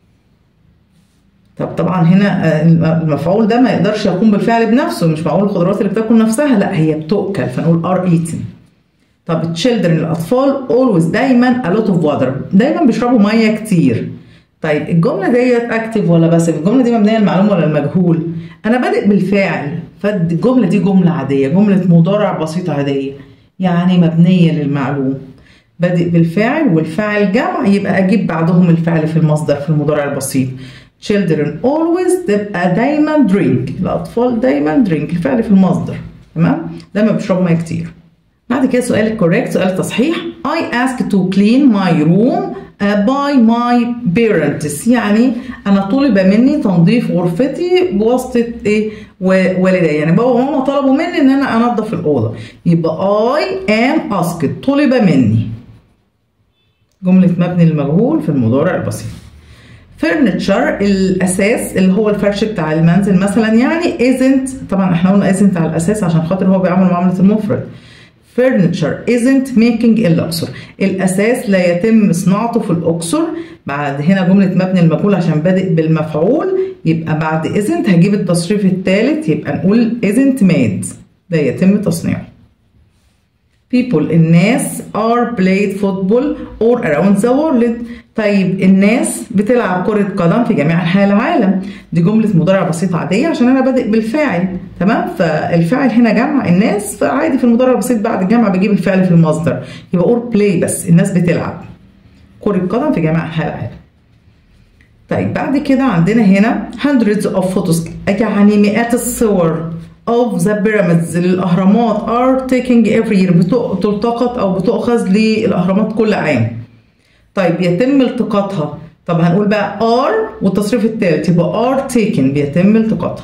طب طبعا هنا المفعول ده ما يقدرش يقوم بالفعل بنفسه مش معقول الخضروات اللي بتاكل نفسها لا هي بتؤكل فنقول are eaten طب children الأطفال always دايما a lot of water دايما بيشربوا مية كتير طيب الجمله ديت اكتف ولا باسف الجمله دي مبنيه للمعلوم ولا المجهول انا بادئ بالفاعل فالجمله دي جمله عاديه جمله مضارع بسيط عاديه يعني مبنيه للمعلوم بادئ بالفاعل والفاعل جمع يبقى اجيب بعدهم الفعل في المصدر في المضارع البسيط children always تبقى دايما drink الاطفال دايما drink الفعل في المصدر تمام دايما بيشربوا ميه كتير بعد كده سؤال الكوريكت سؤال التصحيح I ask to clean my room by my parents يعني انا طلب مني تنظيف غرفتي بواسطه ايه والدي يعني بابا وماما طلبوا مني ان انا انظف الاوضه يبقى I am asked طلب مني جمله مبني للمجهول في المضارع البسيط فرنتشر الاساس اللي هو الفرش بتاع المنزل مثلا يعني isn't طبعا احنا قلنا isn't على الاساس عشان خاطر هو بيعمل معامله المفرد furniture isn't making الأقصر الأساس لا يتم صناعته في الأقصر بعد هنا جملة مبني المجهول عشان بادئ بالمفعول يبقى بعد isn't هجيب التصريف الثالث يبقى نقول isn't made لا يتم تصنيعه people الناس are played football or around the world طيب الناس بتلعب كرة قدم في جميع أنحاء العالم دي جملة مضارع بسيط عادية عشان أنا بادئ بالفاعل تمام فالفاعل هنا جمع الناس فعادي في المضارع البسيط بعد الجمع بجيب الفعل في المصدر يبقى اور بلاي بس الناس بتلعب كرة قدم في جميع أنحاء العالم طيب بعد كده عندنا هنا hundreds of photos يعني مئات الصور of the pyramids للأهرامات are taking every year بتلتقط أو بتؤخذ للأهرامات كل عام طيب يتم التقاطها طب هنقول بقى are والتصريف الثالث يبقى are taken بيتم التقاطها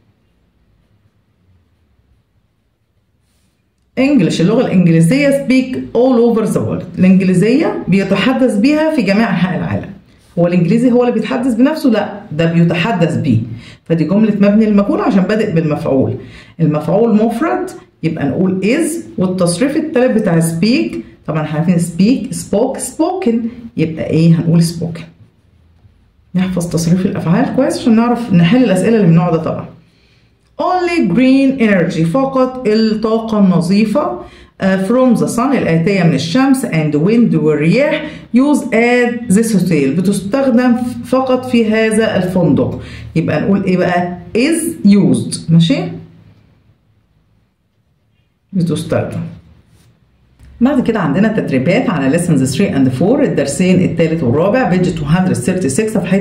English اللغة الإنجليزية speak all over the world الإنجليزية بيتحدث بيها في جميع أنحاء العالم هو الإنجليزي هو اللي بيتحدث بنفسه لا ده بيتحدث بيه فدي جملة مبني المجهول عشان بادئ بالمفعول المفعول مفرد يبقى نقول is والتصريف التالت بتاع speak طبعا احنا عارفين speak spoke spoken يبقى ايه هنقول spoken نحفظ تصريف الافعال كويس عشان نعرف نحل الاسئله اللي من النوع ده طبعا only green energy فقط الطاقه النظيفه uh, from the sun الآتية من الشمس and wind والرياح use at this hotel بتستخدم فقط في هذا الفندق يبقى نقول ايه بقى is used ماشي بتستخدم بعد كده عندنا تدريبات على lessons 3 and 4 الدرسين الثالث والرابع بيج 236 صفحة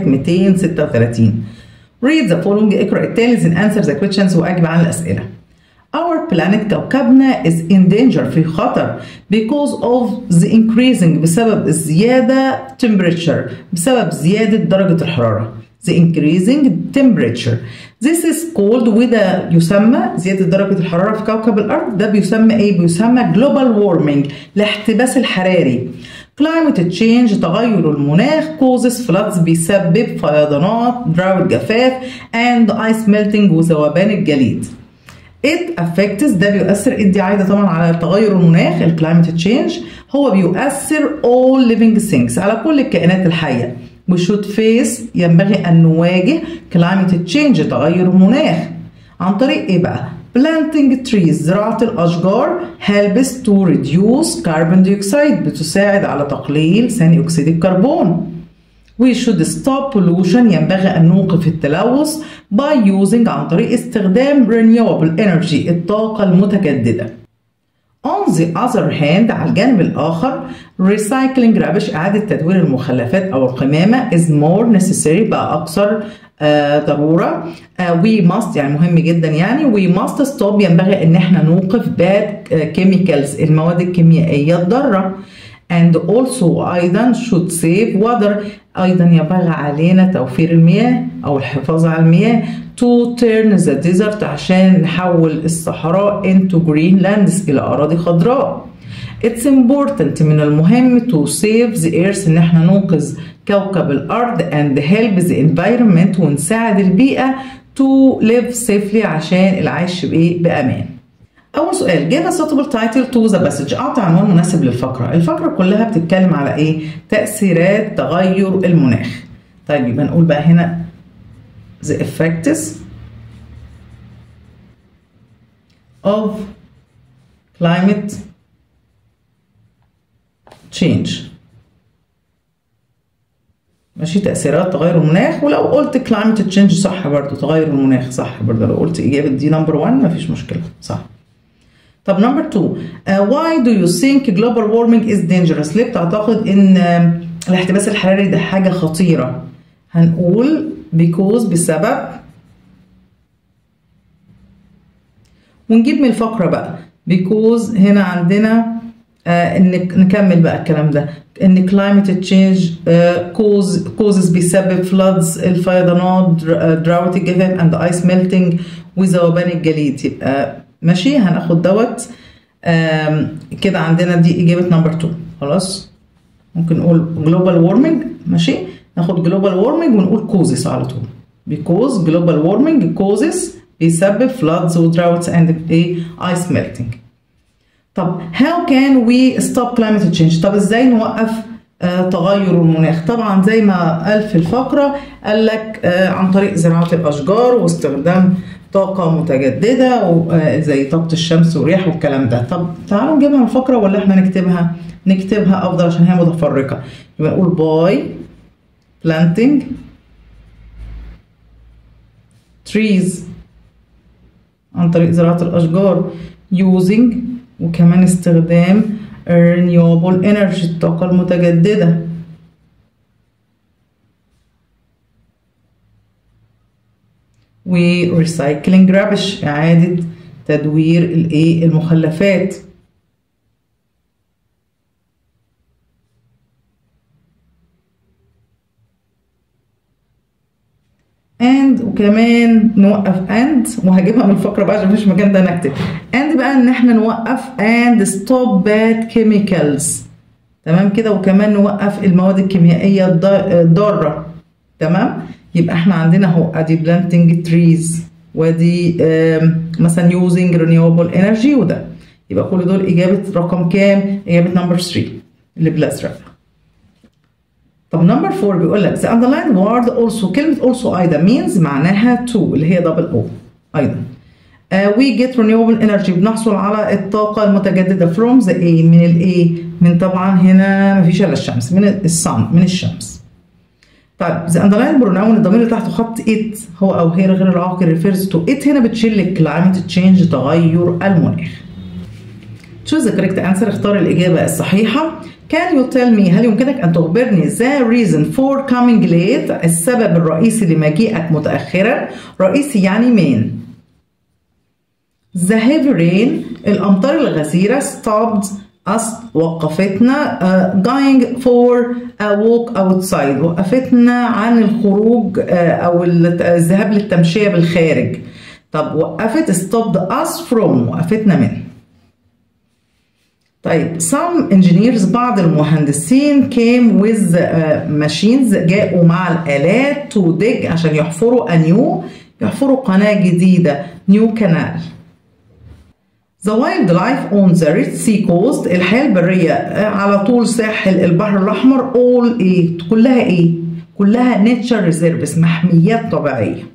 236 read the following اقرأ التالي and answer the questions وأجب عن الأسئلة Our planet كوكبنا is in danger في خطر because of the increasing بسبب الزيادة temperature بسبب زيادة درجة الحرارة the increasing temperature this is called وده يسمى زيادة درجة الحرارة في كوكب الأرض ده بيسمى إيه؟ بيسمى global warming الاحتباس الحراري climate change تغير المناخ causes floods بيسبب فيضانات drought جفاف and ice melting وذوبان الجليد it affects ده بيؤثر ادي عايده طبعا على تغير المناخ الكلايمت تشينج هو بيؤثر all living things على كل الكائنات الحيه we should face ينبغي ان نواجه climate change تغير المناخ عن طريق ايه بقى planting trees زراعة الأشجار helps to reduce carbon dioxide بتساعد على تقليل ثاني أكسيد الكربون We should stop pollution ينبغي أن نوقف التلوث by using عن طريق استخدام renewable energy الطاقة المتجددة. On the other hand على الجانب الآخر recycling rubbish إعادة تدوير المخلفات أو القمامة is more necessary بقى أكثر آه ضرورة آه we must يعني مهم جدا يعني we must stop ينبغي أن احنا نوقف bad chemicals المواد الكيميائية الضارة and also أيضا should save water أيضا ينبغي علينا توفير المياه أو الحفاظ على المياه to turn the desert عشان نحول الصحراء into green lands إلى أراضي خضراء It's important من المهم to save the earth إن احنا ننقذ كوكب الأرض and help the environment ونساعد البيئة to live safely عشان العيش بإيه بأمان. أول سؤال give a suitable title to the passage أعطي عنوان مناسب للفقرة الفقرة كلها بتتكلم على إيه تأثيرات تغير المناخ طيب يبقى نقول بقى هنا the effects of climate change ماشي تأثيرات تغير المناخ ولو قلت climate change صح برضو تغير المناخ صح برضو لو قلت إجابة دي نمبر 1 مفيش مشكلة صح طب نمبر 2 uh, why do you think global warming is dangerous ليه بتعتقد ان uh, الاحتباس الحراري ده حاجة خطيرة هنقول because بسبب ونجيب من الفقرة بقى because هنا عندنا uh, ان نكمل بقى الكلام ده ان climate change uh, cause causes بيسبب floods الفيضانات drought الجفاف and ice melting وذوبان الجليد يبقى ماشي هناخد دوت كده عندنا دي اجابه نمبر 2 خلاص ممكن نقول global warming ماشي ناخد global warming ونقول causes على طول because global warming causes بيسبب floods و droughts and ايه ice melting طب how can we stop climate change طب ازاي نوقف آه تغير المناخ طبعا زي ما قال في الفقرة قال لك آه عن طريق زراعة الأشجار واستخدام طاقة متجددة زي طاقة الشمس والرياح والكلام ده طب تعالوا نجيبها من الفقرة ولا احنا نكتبها نكتبها أفضل عشان هي متفرقة يبقى نقول باي planting trees عن طريق زراعة الأشجار using وكمان استخدام renewable energy الطاقة المتجددة وريسايكلينج رابش إعادة تدوير الإيه المخلفات and وكمان نوقف and وهجيبها من الفقرة بقى عشان مفيش مكان ده نكتب and بقى ان احنا نوقف and stop bad chemicals تمام كده وكمان نوقف المواد الكيميائية الضارة تمام يبقى احنا عندنا اهو ادي planting trees ودي مثلا using renewable energy وده يبقى كل دول إجابة رقم كام؟ إجابة نمبر 3 اللي بالأزرق طب نمبر 4 بيقول لك the underlined word also كلمة also أيضا means معناها to اللي هي دبل او أيضا uh, we get renewable energy بنحصل على الطاقة المتجددة from the A من ال A من طبعا هنا مفيش إلا الشمس من الصن من الشمس طيب the underlined pronoun الضمير اللي تحته خط it هو أو هي غير العاقل refers to it هنا بتشيل climate change تغير المناخ choose the correct answer اختار الإجابة الصحيحة Can you tell me هل يمكنك أن تخبرني the reason for coming late السبب الرئيسي لمجيئك متأخرا رئيسي يعني مين The heavy rain الأمطار الغزيرة stopped us وقفتنا uh, going for a walk outside وقفتنا عن الخروج uh, أو الذهاب للتمشية بالخارج طب وقفت stopped us from وقفتنا من طيب some engineers بعض المهندسين came with uh, machines جاءوا مع الآلات to dig عشان يحفروا a new يحفروا قناة جديدة new canal The wildlife on the Red Sea coast الحياة البرية على طول ساحل البحر الأحمر all إيه كلها إيه كلها nature reserves محميات طبيعية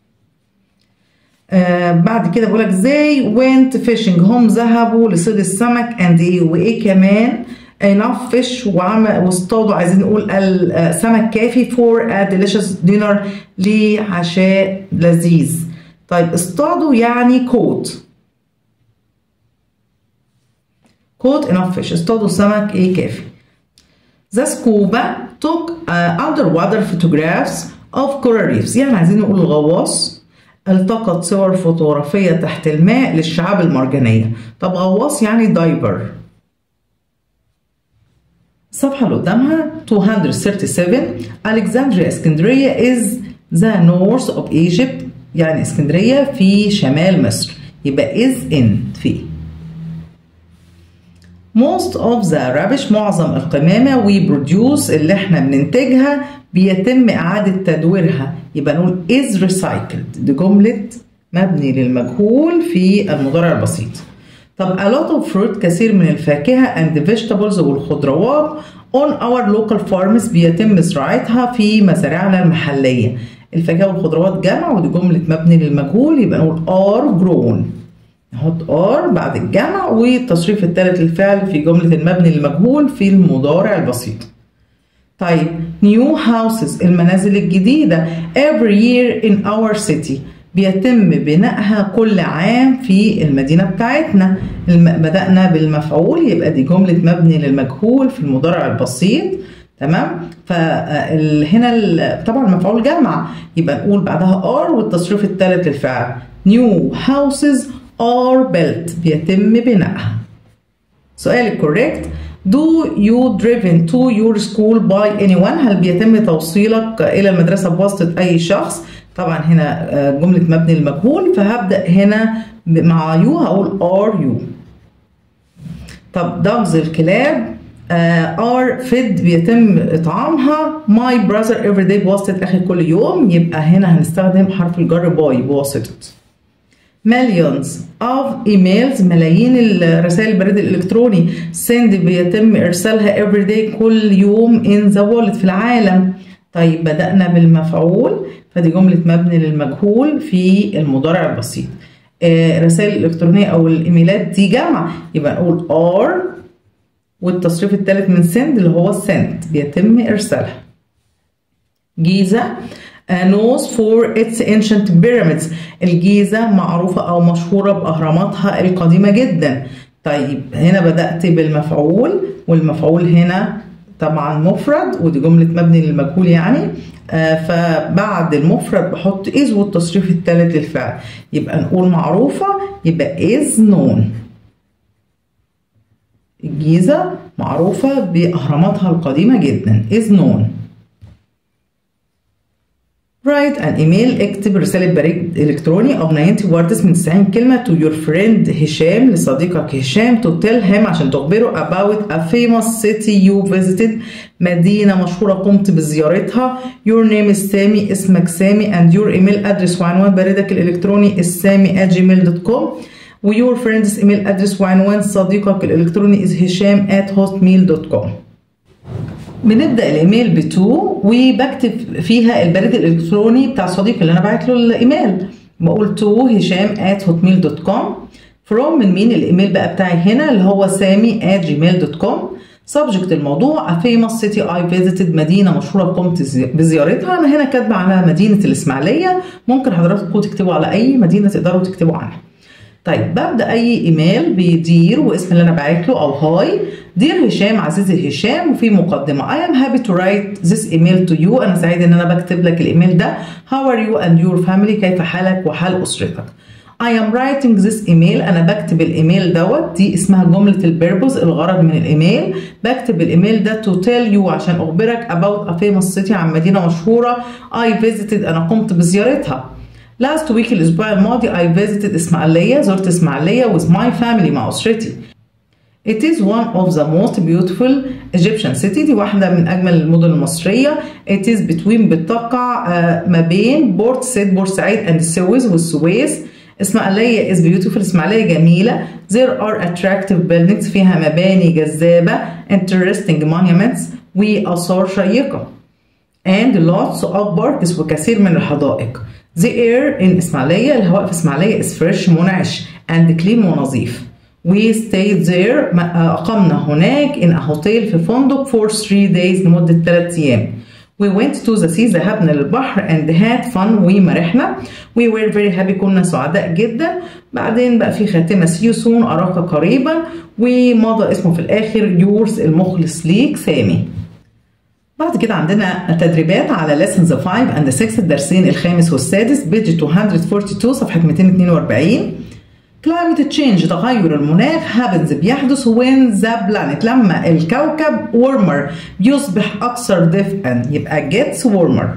آه بعد كده بقول لك زي went fishing هم ذهبوا لصيد السمك and ايه وايه كمان enough fish وعمل واصطادوا عايزين نقول السمك كافي for a delicious dinner لعشاء لذيذ طيب اصطادوا يعني كوت كوت enough fish اصطادوا سمك ايه كافي The scuba took uh, underwater photographs of coral reefs يعني عايزين نقول الغواص التقط صور فوتوغرافية تحت الماء للشعاب المرجانية طب غواص يعني دايفر الصفحة اللي قدامها 237 Alexandria اسكندرية is the north of Egypt يعني اسكندرية في شمال مصر يبقى is in في most of the rubbish معظم القمامة we produce اللي احنا بننتجها بيتم إعادة تدويرها يبقى نقول is recycled دي جملة مبني للمجهول في المضارع البسيط طب a lot of fruit كثير من الفاكهة and vegetables والخضروات on our local farms بيتم زراعتها في مزارعنا المحلية الفاكهة والخضروات جمع ودي جملة مبني للمجهول يبقى نقول are grown نحط ار بعد الجمع والتصريف الثالث للفعل في جملة المبني للمجهول في المضارع البسيط طيب new houses المنازل الجديدة every year in our city بيتم بنائها كل عام في المدينة بتاعتنا بدأنا بالمفعول يبقى دي جملة مبني للمجهول في المضارع البسيط تمام فهنا طبعا المفعول جمع يبقى نقول بعدها are والتصريف الثالث للفعل new houses are built بيتم بنائها سؤال الكوريكت Do you driven to your school by anyone هل بيتم توصيلك إلى المدرسة بواسطة أي شخص طبعا هنا جملة مبني المجهول فهبدأ هنا مع يو هقول are you طب dogs الكلاب are fed بيتم إطعامها my brother every day بواسطة أخي كل يوم يبقى هنا هنستخدم حرف الجر باي بواسطة millions of emails ملايين الرسائل البريد الإلكتروني send بيتم إرسالها every day كل يوم in the world في العالم طيب بدأنا بالمفعول فدي جملة مبني للمجهول في المضارع البسيط الرسائل الإلكترونية أو الإيميلات دي جمع يبقى نقول are والتصريف الثالث من send اللي هو sent بيتم إرسالها جيزة knows for its ancient pyramids الجيزة معروفة أو مشهورة بأهراماتها القديمة جدا طيب هنا بدأت بالمفعول والمفعول هنا طبعا مفرد ودي جملة مبني للمجهول يعني آه فبعد المفرد بحط is والتصريف الثالث للفعل يبقى نقول معروفة يبقى is known الجيزة معروفة بأهراماتها القديمة جدا is known write an email اكتب رسالة بريد إلكتروني of 90 words من 90 كلمة to your friend هشام لصديقك هشام to tell him عشان تخبره about a famous city you visited مدينة مشهورة قمت بزيارتها your name is سامي اسمك سامي and your email address وعنوان بريدك الإلكتروني السامي at gmail.com و your friend's email address وعنوان صديقك الإلكتروني is هشام at hotmail.com بنبدا الايميل بتو وبكتب فيها البريد الالكتروني بتاع صديقي اللي انا بعت له الايميل بقول تو هشام at hotmail دوت كوم فروم من مين الايميل بقى بتاعي هنا اللي هو سامي at gmail دوت كوم سبجكت الموضوع a famous city I visited مدينة مشهورة قمت بزيارتها أنا هنا كاتبة على مدينة الإسماعيلية ممكن حضراتكم تكتبوا على أي مدينة تقدروا تكتبوا عنها طيب ببدا اي ايميل بدير واسم اللي انا باعت له او هاي دير هشام عزيزي هشام وفي مقدمه I am happy to write this email to you انا سعيد ان انا بكتب لك الايميل ده how are you and your family كيف حالك وحال اسرتك I am writing this email أنا بكتب الإيميل دوت دي اسمها جملة البيربوز الغرض من الإيميل بكتب الإيميل ده to tell you عشان أخبرك about a famous city عن مدينة مشهورة I visited أنا قمت بزيارتها Last week الأسبوع الماضي I visited إسماعيلية زرت إسماعيلية with my family مع أسرتي It is one of the most beautiful Egyptian city دي واحدة من أجمل المدن المصرية It is between بتقع uh, ما بين بورت سيد بورسعيد and السويس والسويس إسماعيلية is beautiful إسماعيلية جميلة There are attractive buildings فيها مباني جذابة interesting monuments وآثار شيقة and lots of parks وكثير من الحدائق The air in إسماعيلية الهواء في إسماعيلية is fresh منعش and clean ونظيف. We stayed there أقمنا هناك in a hotel في فندق for three days لمدة ثلاث أيام. We went to the sea ذهبنا للبحر and had fun ومرحنا. We were very happy كنا سعداء جدا. بعدين بقى في خاتمة see you soon أراك قريبا ومضى اسمه في الآخر yours المخلص ليك سامي. بعد كده عندنا تدريبات على lessons 5 and 6 الدرسين الخامس والسادس بيج 242 صفحة 242 climate change تغير المناخ happens بيحدث when the planet لما الكوكب warmer بيصبح أكثر دفئا يبقى gets warmer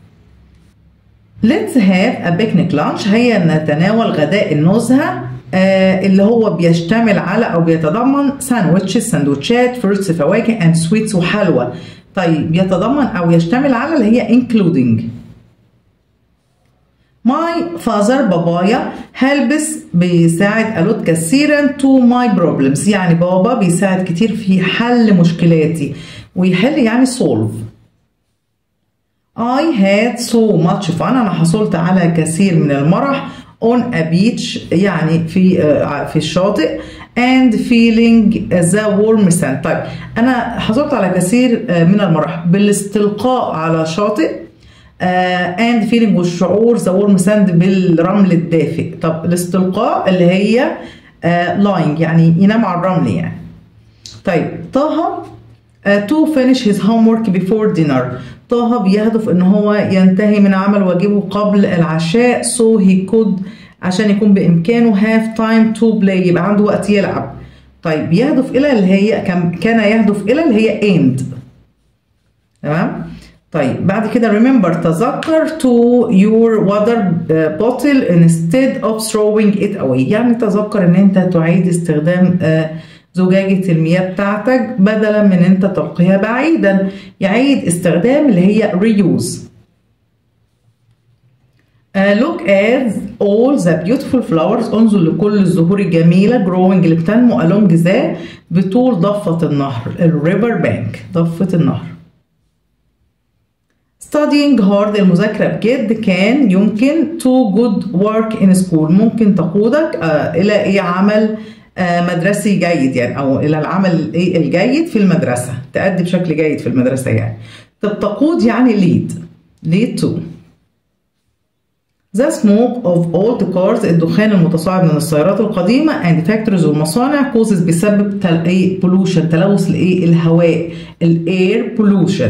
Let's have a picnic lunch هيا نتناول غداء النزهة آه اللي هو بيشتمل على أو بيتضمن ساندوتشز سندوتشات فروتس فواكه and sweets وحلوى طيب يتضمن او يشتمل على اللي هي including My father بابايا helps بيساعد ألوت كثيرا to my problems يعني بابا بيساعد كتير في حل مشكلاتي ويحل يعني solve I had so much fun أنا حصلت على كثير من المرح on a beach يعني في في الشاطئ and feeling the warm sand طيب أنا حصلت على كثير من المرح بالاستلقاء على شاطئ and feeling والشعور the warm sand بالرمل الدافئ طب الاستلقاء اللي هي lying يعني ينام على الرمل يعني طيب طه to finish his homework before dinner طه بيهدف ان هو ينتهي من عمل واجبه قبل العشاء so he could عشان يكون بامكانه have time to play يبقى عنده وقت يلعب طيب يهدف الى اللي هي كان يهدف الى اللي هي end تمام طيب بعد كده remember تذكر to your water bottle instead of throwing it away يعني تذكر ان انت تعيد استخدام زجاجة المياه بتاعتك بدلا من انت تلقيها بعيدا يعيد استخدام اللي هي reuse Uh, look at all the beautiful flowers انظر لكل الزهور الجميلة growing اللي بتنمو along the بطول ضفة النهر الريفر بانك ضفة النهر studying hard المذاكرة بجد كان يمكن to good work in school ممكن تقودك uh, إلى إيه عمل uh, مدرسي جيد يعني أو إلى العمل الإيه الجيد في المدرسة تأدي بشكل جيد في المدرسة يعني طب تقود يعني lead lead to The smoke of old cars الدخان المتصاعد من السيارات القديمة and factories والمصانع causes بيسبب تل... ايه pollution تلوث الايه الهواء الاير pollution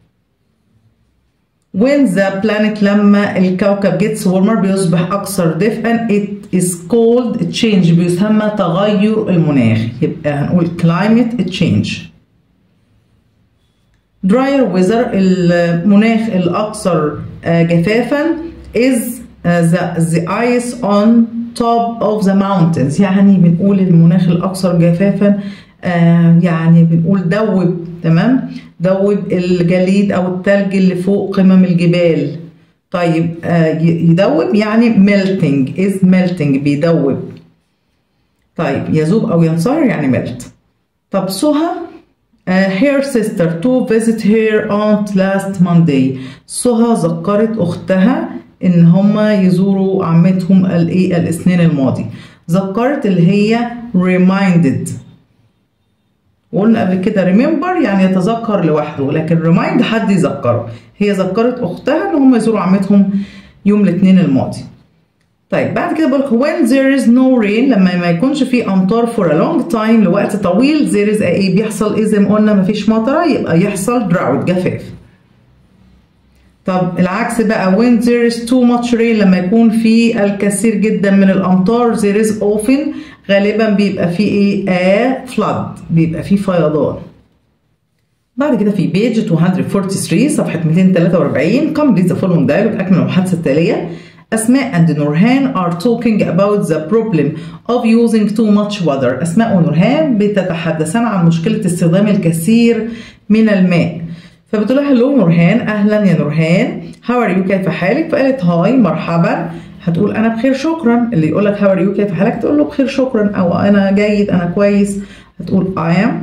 When the planet لما الكوكب gets warmer بيصبح أكثر دفئا it is called change بيسمى تغير المناخ يبقى هنقول climate change drier weather المناخ الأكثر جفافا is the, the ice on top of the mountains يعني بنقول المناخ الأكثر جفافا يعني بنقول دوب تمام دوب الجليد أو التلج اللي فوق قمم الجبال طيب يدوب يعني melting is melting بيدوب طيب يذوب أو ينصهر يعني melt طب سهى Uh, her sister to visit her aunt last Monday سهى ذكرت أختها إن هما يزوروا عمتهم الإيه الاثنين الماضي ذكرت اللي هي reminded وقلنا قبل كده remember يعني يتذكر لوحده لكن remind حد يذكره هي ذكرت أختها إن هما يزوروا عمتهم يوم الاثنين الماضي طيب بعد كده بقولك when there is no rain لما ما يكونش في امطار for a long time لوقت طويل there is a ايه بيحصل ايه زي ما قلنا مفيش مطره يبقى يحصل drought جفاف طب العكس بقى when there is too much rain لما يكون في الكثير جدا من الامطار there is often غالبا بيبقى في ايه a flood بيبقى في فيضان بعد كده في بيج 243 صفحة 243 complete the following dialogue أكمل المحادثة التالية أسماء and نورهان are talking about the problem of using too much water أسماء ونورهان بتتحدثان عن مشكلة استخدام الكثير من الماء فبتقول لها هلو نورهان أهلا يا نورهان how are you كيف حالك فقالت هاي مرحبا هتقول أنا بخير شكرا اللي يقول لك how are you كيف حالك تقول له بخير شكرا أو أنا جيد أنا كويس هتقول I am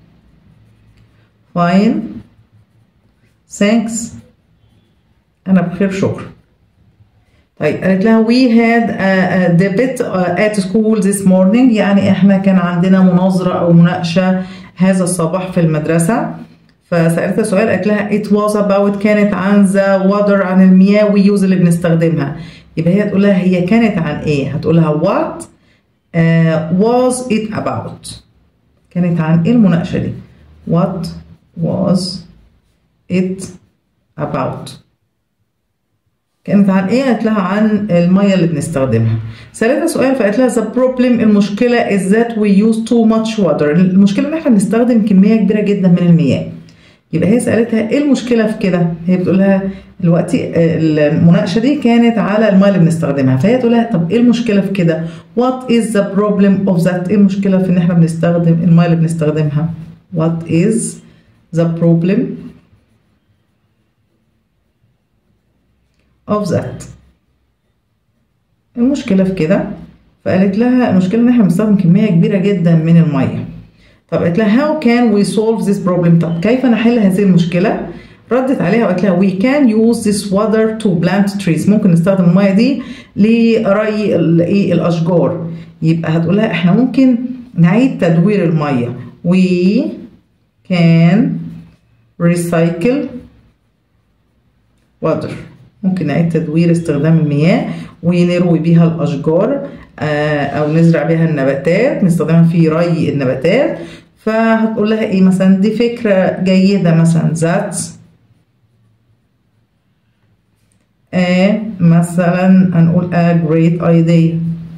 fine thanks أنا بخير شكرا طيب قالت لها we had a, a debate at school this morning يعني احنا كان عندنا مناظرة أو مناقشة هذا الصباح في المدرسة فسألتها سؤال قالت لها it was about كانت عن the water عن المياه we use اللي بنستخدمها يبقى هي تقول لها هي كانت عن ايه هتقول لها what uh, was it about كانت عن ايه المناقشة دي what was it about كانت عن ايه؟ قالت لها عن الميه اللي بنستخدمها. سالتها سؤال فقالت لها the problem المشكله is that we use too much water. المشكله ان احنا بنستخدم كميه كبيره جدا من المياه. يبقى هي سالتها ايه المشكله في كده؟ هي بتقول لها دلوقتي المناقشه دي كانت على الميه اللي بنستخدمها فهي تقول لها طب ايه المشكله في كده؟ what is the problem of that؟ ايه المشكله في ان احنا بنستخدم الميه اللي بنستخدمها؟ what is the problem of that المشكلة في كده فقالت لها المشكلة إن إحنا بنستخدم كمية كبيرة جدا من المية طب قالت لها how can we solve this problem طب كيف نحل هذه المشكلة ردت عليها وقالت لها we can use this water to plant trees ممكن نستخدم المية دي لري الايه الأشجار يبقى هتقول لها إحنا ممكن نعيد تدوير المية we can recycle water ممكن نعيد تدوير استخدام المياه ونروي بيها الأشجار أو نزرع بيها النباتات نستخدمها في ري النباتات فهتقول لها إيه مثلا دي فكرة جيدة مثلا that's a مثلا هنقول a great idea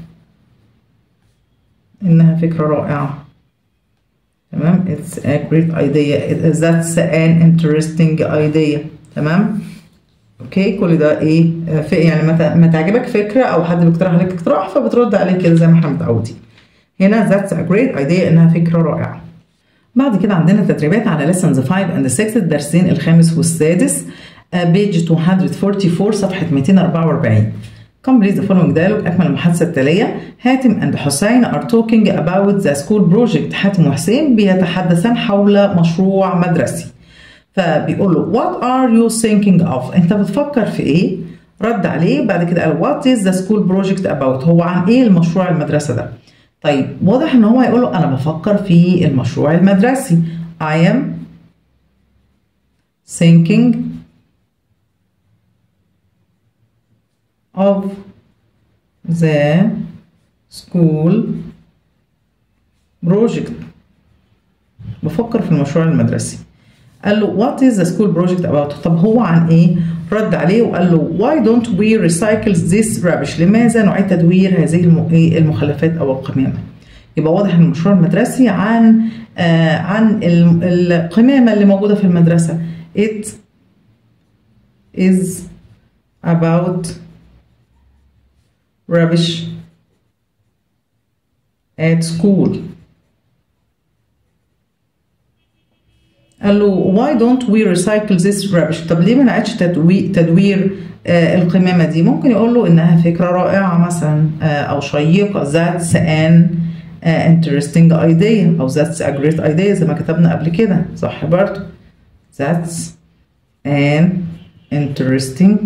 إنها فكرة رائعة تمام it's a great idea that's an interesting idea تمام اوكي كل ده ايه في يعني ما تعجبك فكره او حد بيقترح عليك اقتراح فبترد عليه كده زي ما احنا متعودين هنا that's a great idea انها فكره رائعه بعد كده عندنا تدريبات على lessons 5 and 6 الدرسين الخامس والسادس بيج 244 صفحه 244 Complete the following dialogue أكمل المحادثة التالية هاتم and حسين are talking about the school project حاتم وحسين بيتحدثان حول مشروع مدرسي فبيقول له what are you thinking of انت بتفكر في ايه رد عليه بعد كده قال what is the school project about هو عن ايه المشروع المدرسة ده طيب واضح ان هو هيقول له انا بفكر في المشروع المدرسي I am thinking of the school project بفكر في المشروع المدرسي قال له what is the school project about طب هو عن ايه رد عليه وقال له why don't we recycle this rubbish لماذا نعيد تدوير هذه المخلفات او القمامة يبقى واضح ان المشروع المدرسي عن آه عن القمامة اللي موجودة في المدرسة it is about rubbish at school قال له why don't we recycle this rubbish طب ليه ما نعيدش تدوير, تدوير آه القمامة دي ممكن يقول له إنها فكرة رائعة مثلا آه أو شيقة that's an uh, interesting idea أو that's a great idea زي ما كتبنا قبل كده صح برضه that's an interesting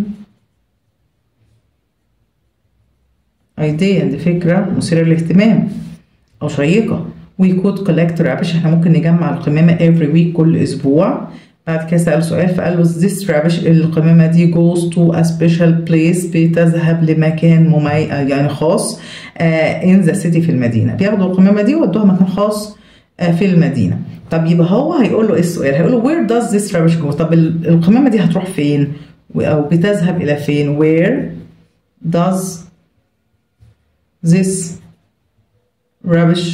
idea دي فكرة مثيرة للاهتمام أو شيقة we could collect rubbish احنا ممكن نجمع القمامة every week كل أسبوع بعد كده سأل سؤال فقال له this rubbish القمامة دي goes to a special place بتذهب لمكان ممي... يعني خاص uh, in the city في المدينة بياخدوا القمامة دي ويودوها مكان خاص uh, في المدينة طب يبقى هو هيقول له ايه السؤال هيقول له where does this rubbish go طب القمامة دي هتروح فين أو بتذهب إلى فين where does this rubbish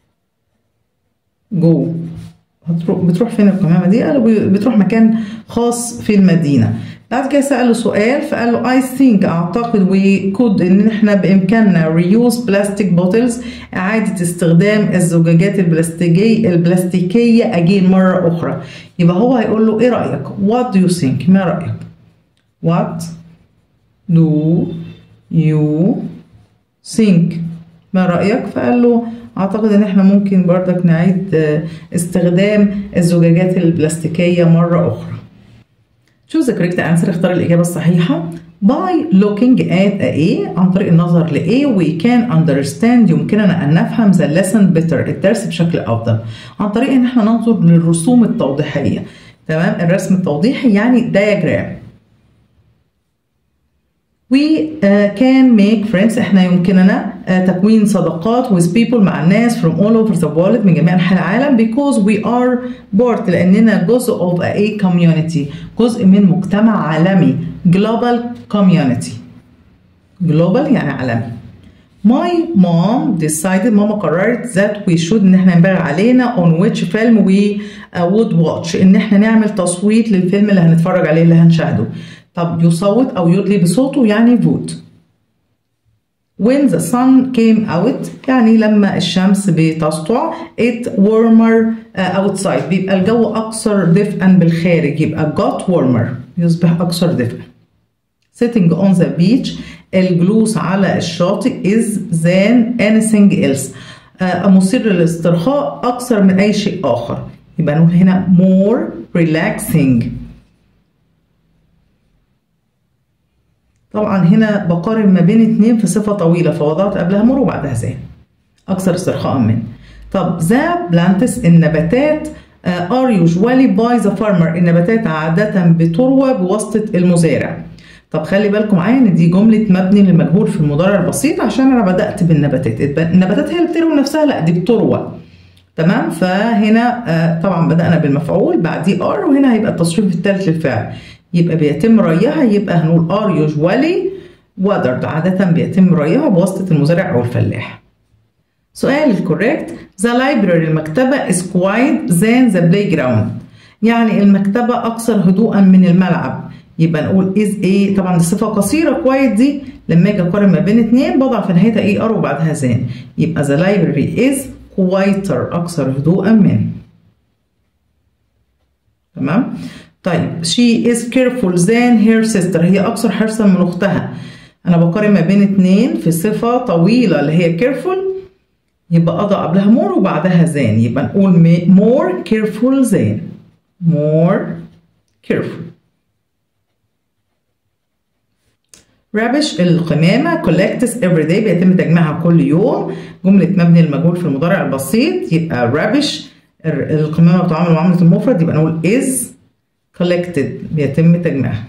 جو هتروح بتروح فين القمامة دي؟ قالوا بتروح مكان خاص في المدينة. بعد كده سأله سؤال فقال له I think أعتقد we could إن إحنا بإمكاننا reuse plastic bottles إعادة استخدام الزجاجات البلاستيكية البلاستيكية again مرة أخرى. يبقى هو هيقول له إيه رأيك؟ What do you think؟ ما رأيك؟ What do you think؟ ما رأيك؟ فقال له اعتقد ان احنا ممكن بردك نعيد استخدام الزجاجات البلاستيكيه مره اخرى choose the correct answer اختار الاجابه الصحيحه by looking at a A عن طريق النظر ل A we can understand يمكننا أن نفهم the lesson better الدرس بشكل أفضل عن طريق إن احنا ننظر للرسوم التوضيحية تمام الرسم التوضيحي يعني diagram We uh, can make friends احنا يمكننا uh, تكوين صداقات with people مع الناس from all over the world من جميع انحاء العالم because we are part لاننا جزء of a community جزء من مجتمع عالمي global community global يعني عالمي My mom decided ماما قررت that we should ان احنا ينبغي علينا on which film we uh, would watch ان احنا نعمل تصويت للفيلم اللي هنتفرج عليه اللي هنشاهده طب يصوت او يدلي بصوته يعني vote when the sun came out يعني لما الشمس بتسطع it warmer outside بيبقى الجو أكثر دفئا بالخارج يبقى got warmer يصبح أكثر دفئا sitting on the beach الجلوس على الشاطئ is than anything else مثير للاسترخاء أكثر من أي شيء آخر يبقى نقول هنا more relaxing طبعا هنا بقارن ما بين اتنين في صفة طويلة فوضعت قبلها مر وبعدها زان أكثر استرخاء من طب ذا بلانتس النباتات are usually by the farmer النباتات عادة بتروى بواسطة المزارع طب خلي بالكم معايا ان دي جملة مبني للمجهول في المضارع البسيط عشان انا بدأت بالنباتات النباتات هي اللي بتروي نفسها لا دي بتروى تمام فهنا طبعا بدأنا بالمفعول بعديه ار وهنا هيبقى التصريف الثالث للفعل يبقى بيتم ريها يبقى هنقول are usually watered عادة بيتم ريها بواسطة المزارع أو الفلاح. سؤال الكوريكت the library المكتبة is quiet than the playground يعني المكتبة أكثر هدوءا من الملعب يبقى نقول is ايه طبعا دي صفة قصيرة quiet دي لما اجي اقارن ما بين اتنين بضع في نهايتها ايه ار وبعدها زان يبقى the library is quieter أكثر هدوءا من تمام طيب she is careful than her sister هي أكثر حرصا من أختها أنا بقارن ما بين اتنين في صفة طويلة اللي هي careful يبقى أضع قبلها more وبعدها than يبقى نقول more careful than more careful rubbish القمامة collects every day بيتم تجميعها كل يوم جملة مبني المجهول في المضارع البسيط يبقى rubbish القمامة بتعامل معاملة المفرد يبقى نقول is collected بيتم تجميعها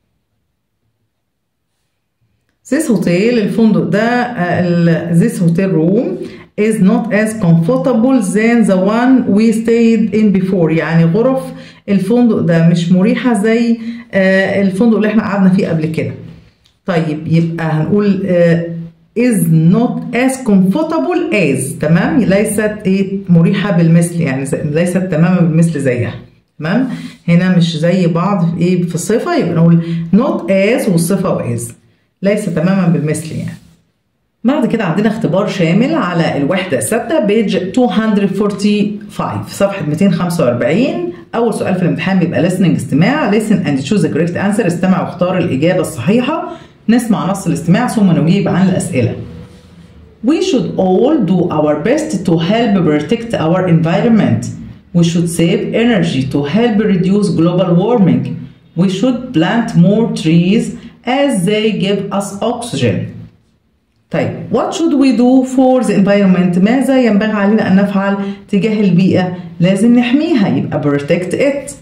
This hotel الفندق ده uh, this hotel room is not as comfortable than the one we stayed in before يعني غرف الفندق ده مش مريحة زي uh, الفندق اللي احنا قعدنا فيه قبل كده طيب يبقى هنقول uh, is not as comfortable as تمام ليست ايه مريحه بالمثل يعني ليست تماما بالمثل زيها تمام هنا مش زي بعض في ايه في الصفه يبقى نقول not as والصفه واز ليس تماما بالمثل يعني بعد كده عندنا اختبار شامل على الوحدة الثابتة بيج 245 صفحة 245 أول سؤال في الامتحان بيبقى listening استماع listen and choose the correct answer استمع واختار الإجابة الصحيحة نسمع نص الاستماع ثم نجيب عن الأسئلة We should all do our best to help protect our environment. We should save energy to help reduce global warming. We should plant more trees as they give us oxygen. طيب what should we do for the environment ماذا ينبغي علينا أن نفعل تجاه البيئة لازم نحميها يبقى protect it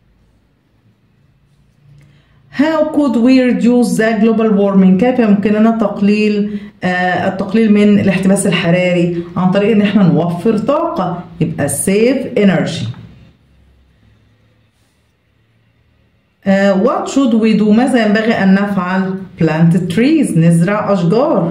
How could we reduce the global warming كيف يمكننا تقليل آه التقليل من الاحتباس الحراري عن طريق ان احنا نوفر طاقة يبقى save energy آه what should we do ماذا ينبغي أن نفعل plant trees نزرع أشجار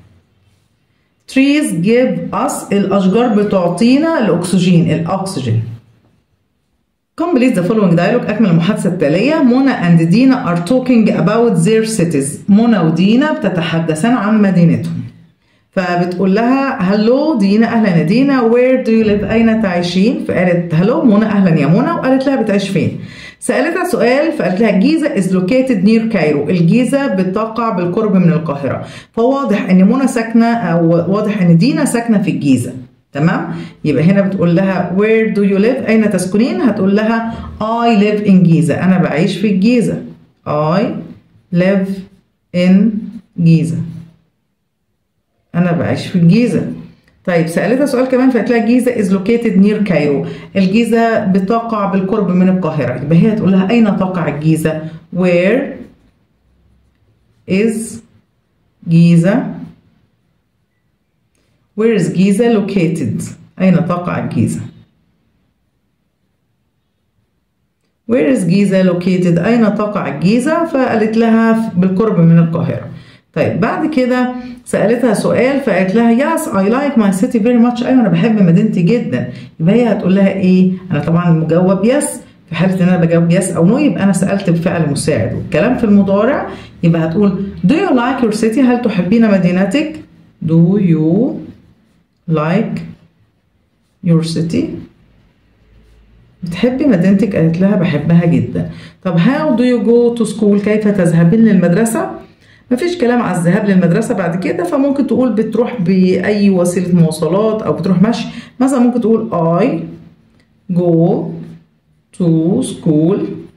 trees give us الأشجار بتعطينا الأكسجين الأكسجين Complete the following dialogue أكمل المحادثة التالية منى and دينا are talking about their cities منى ودينا بتتحدثان عن مدينتهم فبتقول لها هلو دينا اهلا يا دينا where do you live اين تعيشين فقالت هلو منى اهلا يا منى وقالت لها بتعيش فين سألتها سؤال فقالت لها الجيزة is located near كايرو الجيزة بتقع بالقرب من القاهرة فواضح ان منى ساكنة او واضح ان دينا ساكنة في الجيزة تمام يبقى هنا بتقول لها where do you live أين تسكنين هتقول لها I live in جيزة أنا بعيش في الجيزة I live in جيزة أنا بعيش في الجيزة طيب سألتها سؤال كمان فقالت لها جيزة is located near كايرو الجيزة بتقع بالقرب من القاهرة يبقى هي هتقول لها أين تقع الجيزة where is جيزة Where is Giza located? أين تقع الجيزة؟ Where is Giza located? أين تقع الجيزة؟ فقالت لها بالقرب من القاهرة. طيب بعد كده سألتها سؤال فقالت لها yes I like my city very much أيوة أنا بحب مدينتي جدا. يبقى هي هتقول لها إيه؟ أنا طبعا مجاوب yes في حالة إن أنا بجاوب yes أو no يبقى أنا سألت بفعل مساعد والكلام في المضارع يبقى هتقول do you like your city؟ هل تحبين مدينتك؟ do you like your city بتحبي مدينتك قالت لها بحبها جدا طب how do you go to school كيف تذهبين للمدرسة مفيش كلام على الذهاب للمدرسة بعد كده فممكن تقول بتروح بأي وسيلة مواصلات أو بتروح مشي مثلا ممكن تقول I go to school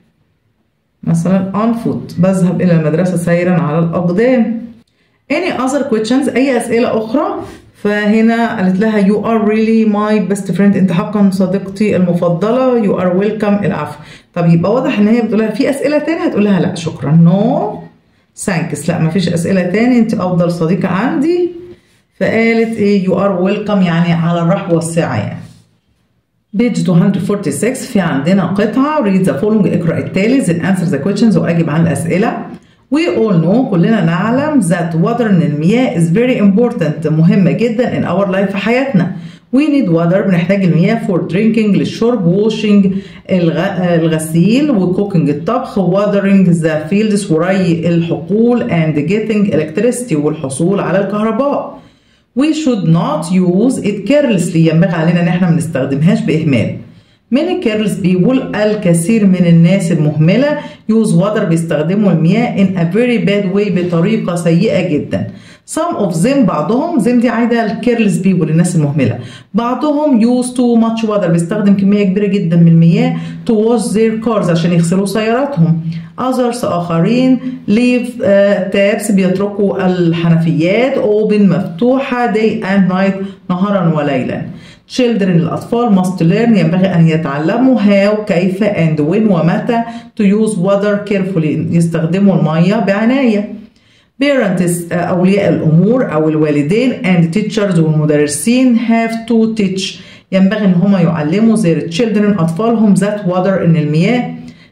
مثلا on foot بذهب إلى المدرسة سيرا على الأقدام any other questions أي أسئلة أخرى فهنا قالت لها you are really my best friend انت حقا صديقتي المفضله you are welcome العفو طب يبقى واضح ان هي بتقول لها في اسئله تاني هتقول لها لا شكرا no thanks لا مفيش اسئله تاني انت افضل صديقه عندي فقالت ايه you are welcome يعني على الرحب والسعه يعني بيج 246 في عندنا قطعة read the following اقرأ التالي then answer the questions وأجب عن الأسئلة We all know كلنا نعلم that water إن المياه is very important مهمة جدا in our life في حياتنا. We need water بنحتاج المياه for drinking للشرب washing الغ... الغسيل و cooking الطبخ watering the fields وري الحقول and getting electricity والحصول على الكهرباء. We should not use it carelessly ينبغي علينا ان احنا ما نستخدمهاش بإهمال. Many careless people الكثير من الناس المهملة use water بيستخدموا المياه in a very bad way بطريقة سيئة جدا. Some of them بعضهم them دي عايدة الكيرلس people الناس المهملة. بعضهم use too much water بيستخدم كمية كبيرة جدا من المياه to wash their cars عشان يغسلوا سياراتهم. Others آخرين leave uh, taps بيتركوا الحنفيات open مفتوحة day and night نهارا وليلا. children الأطفال must learn ينبغي أن يتعلموا how كيف and when ومتى to use water carefully يستخدموا المية بعناية parents أولياء الأمور أو الوالدين and teachers والمدرسين have to teach ينبغي أن هم يعلموا their children أطفالهم that water إن المياه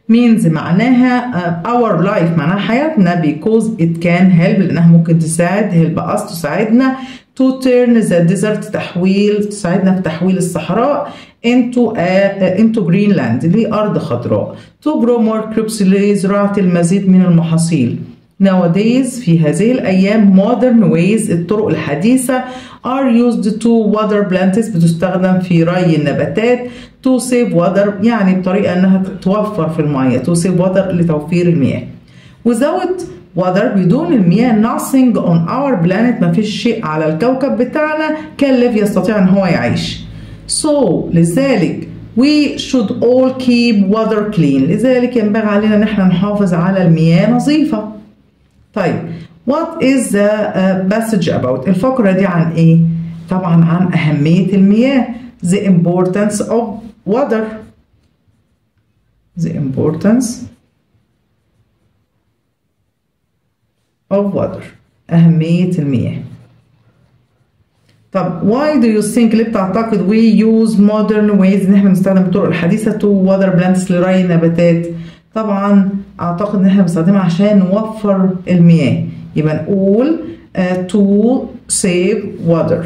means معناها uh, our life معناها حياتنا because it can help لأنها ممكن تساعد help us تساعدنا to turn the desert تحويل تساعدنا في تحويل الصحراء into a, into Greenland لأرض خضراء to grow more crops لزراعة المزيد من المحاصيل nowadays في هذه الأيام modern ways الطرق الحديثة are used to water plants بتستخدم في ري النباتات to save water يعني بطريقة أنها توفر في المياه to save water لتوفير المياه without water بدون المياه nothing on our planet ما فيش شيء على الكوكب بتاعنا can live يستطيع أن هو يعيش so لذلك we should all keep water clean لذلك ينبغي علينا ان احنا نحافظ على المياه نظيفة طيب what is the uh, passage about الفقرة دي عن ايه طبعا عن أهمية المياه the importance of water the importance of water أهمية المياه طب why do you think ليه بتعتقد we use modern ways ان احنا بنستخدم الطرق الحديثة to water plants لري النباتات طبعا اعتقد ان احنا بنستخدمها عشان نوفر المياه يبقى نقول uh, to save water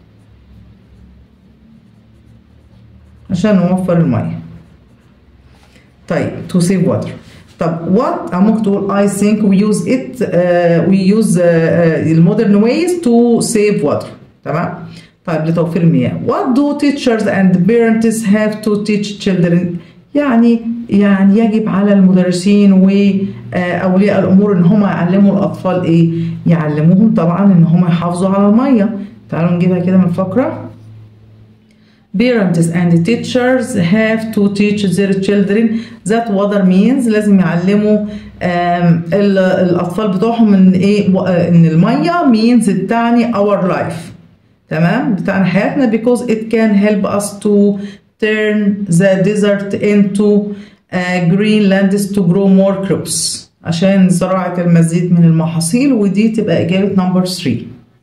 عشان نوفر المياه طيب to save water طب what أو ممكن تقول I think we use it uh, we use uh, uh, modern ways to save water تمام طيب لتوفير المياه what do teachers and parents have to teach children يعني يعني يجب على المدرسين واولياء الامور ان هم يعلموا الاطفال ايه يعلموهم طبعا ان هم يحافظوا على الميه تعالوا نجيبها كده من الفقره Parents and teachers have to teach their children that water means لازم يعلموا الأطفال بتوعهم إن إيه إن المية means بتعني our life تمام بتعني حياتنا because it can help us to turn the desert into uh, green lands to grow more crops عشان زراعة المزيد من المحاصيل ودي تبقى إجابة number 3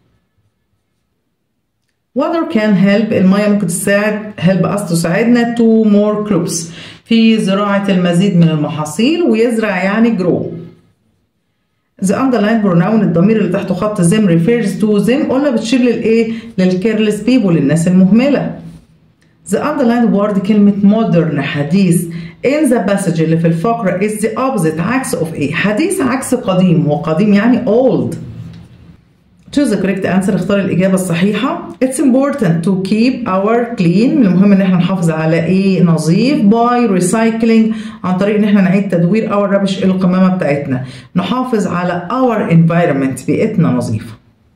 Water can help المية ممكن تساعد help us تساعدنا to more crops في زراعة المزيد من المحاصيل ويزرع يعني grow The underlined pronoun الضمير اللي تحته خط them refers to them قلنا بتشير للايه؟ للكيرلس people للناس المهملة. The underlined word كلمة modern حديث in the passage اللي في الفقرة is the opposite عكس of ايه؟ حديث عكس قديم وقديم يعني old. Choose the correct answer اختار الإجابة الصحيحة. It's important to keep our clean من المهم إن احنا نحافظ على إيه نظيف by recycling عن طريق إن احنا نعيد تدوير our rubbish القمامة بتاعتنا. نحافظ على our environment بيئتنا نظيفة.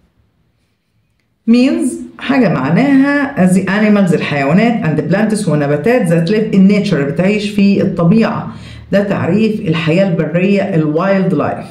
means حاجة معناها the animals الحيوانات and plants والنباتات that live in nature بتعيش في الطبيعة. ده تعريف الحياة البرية الوايلد لايف.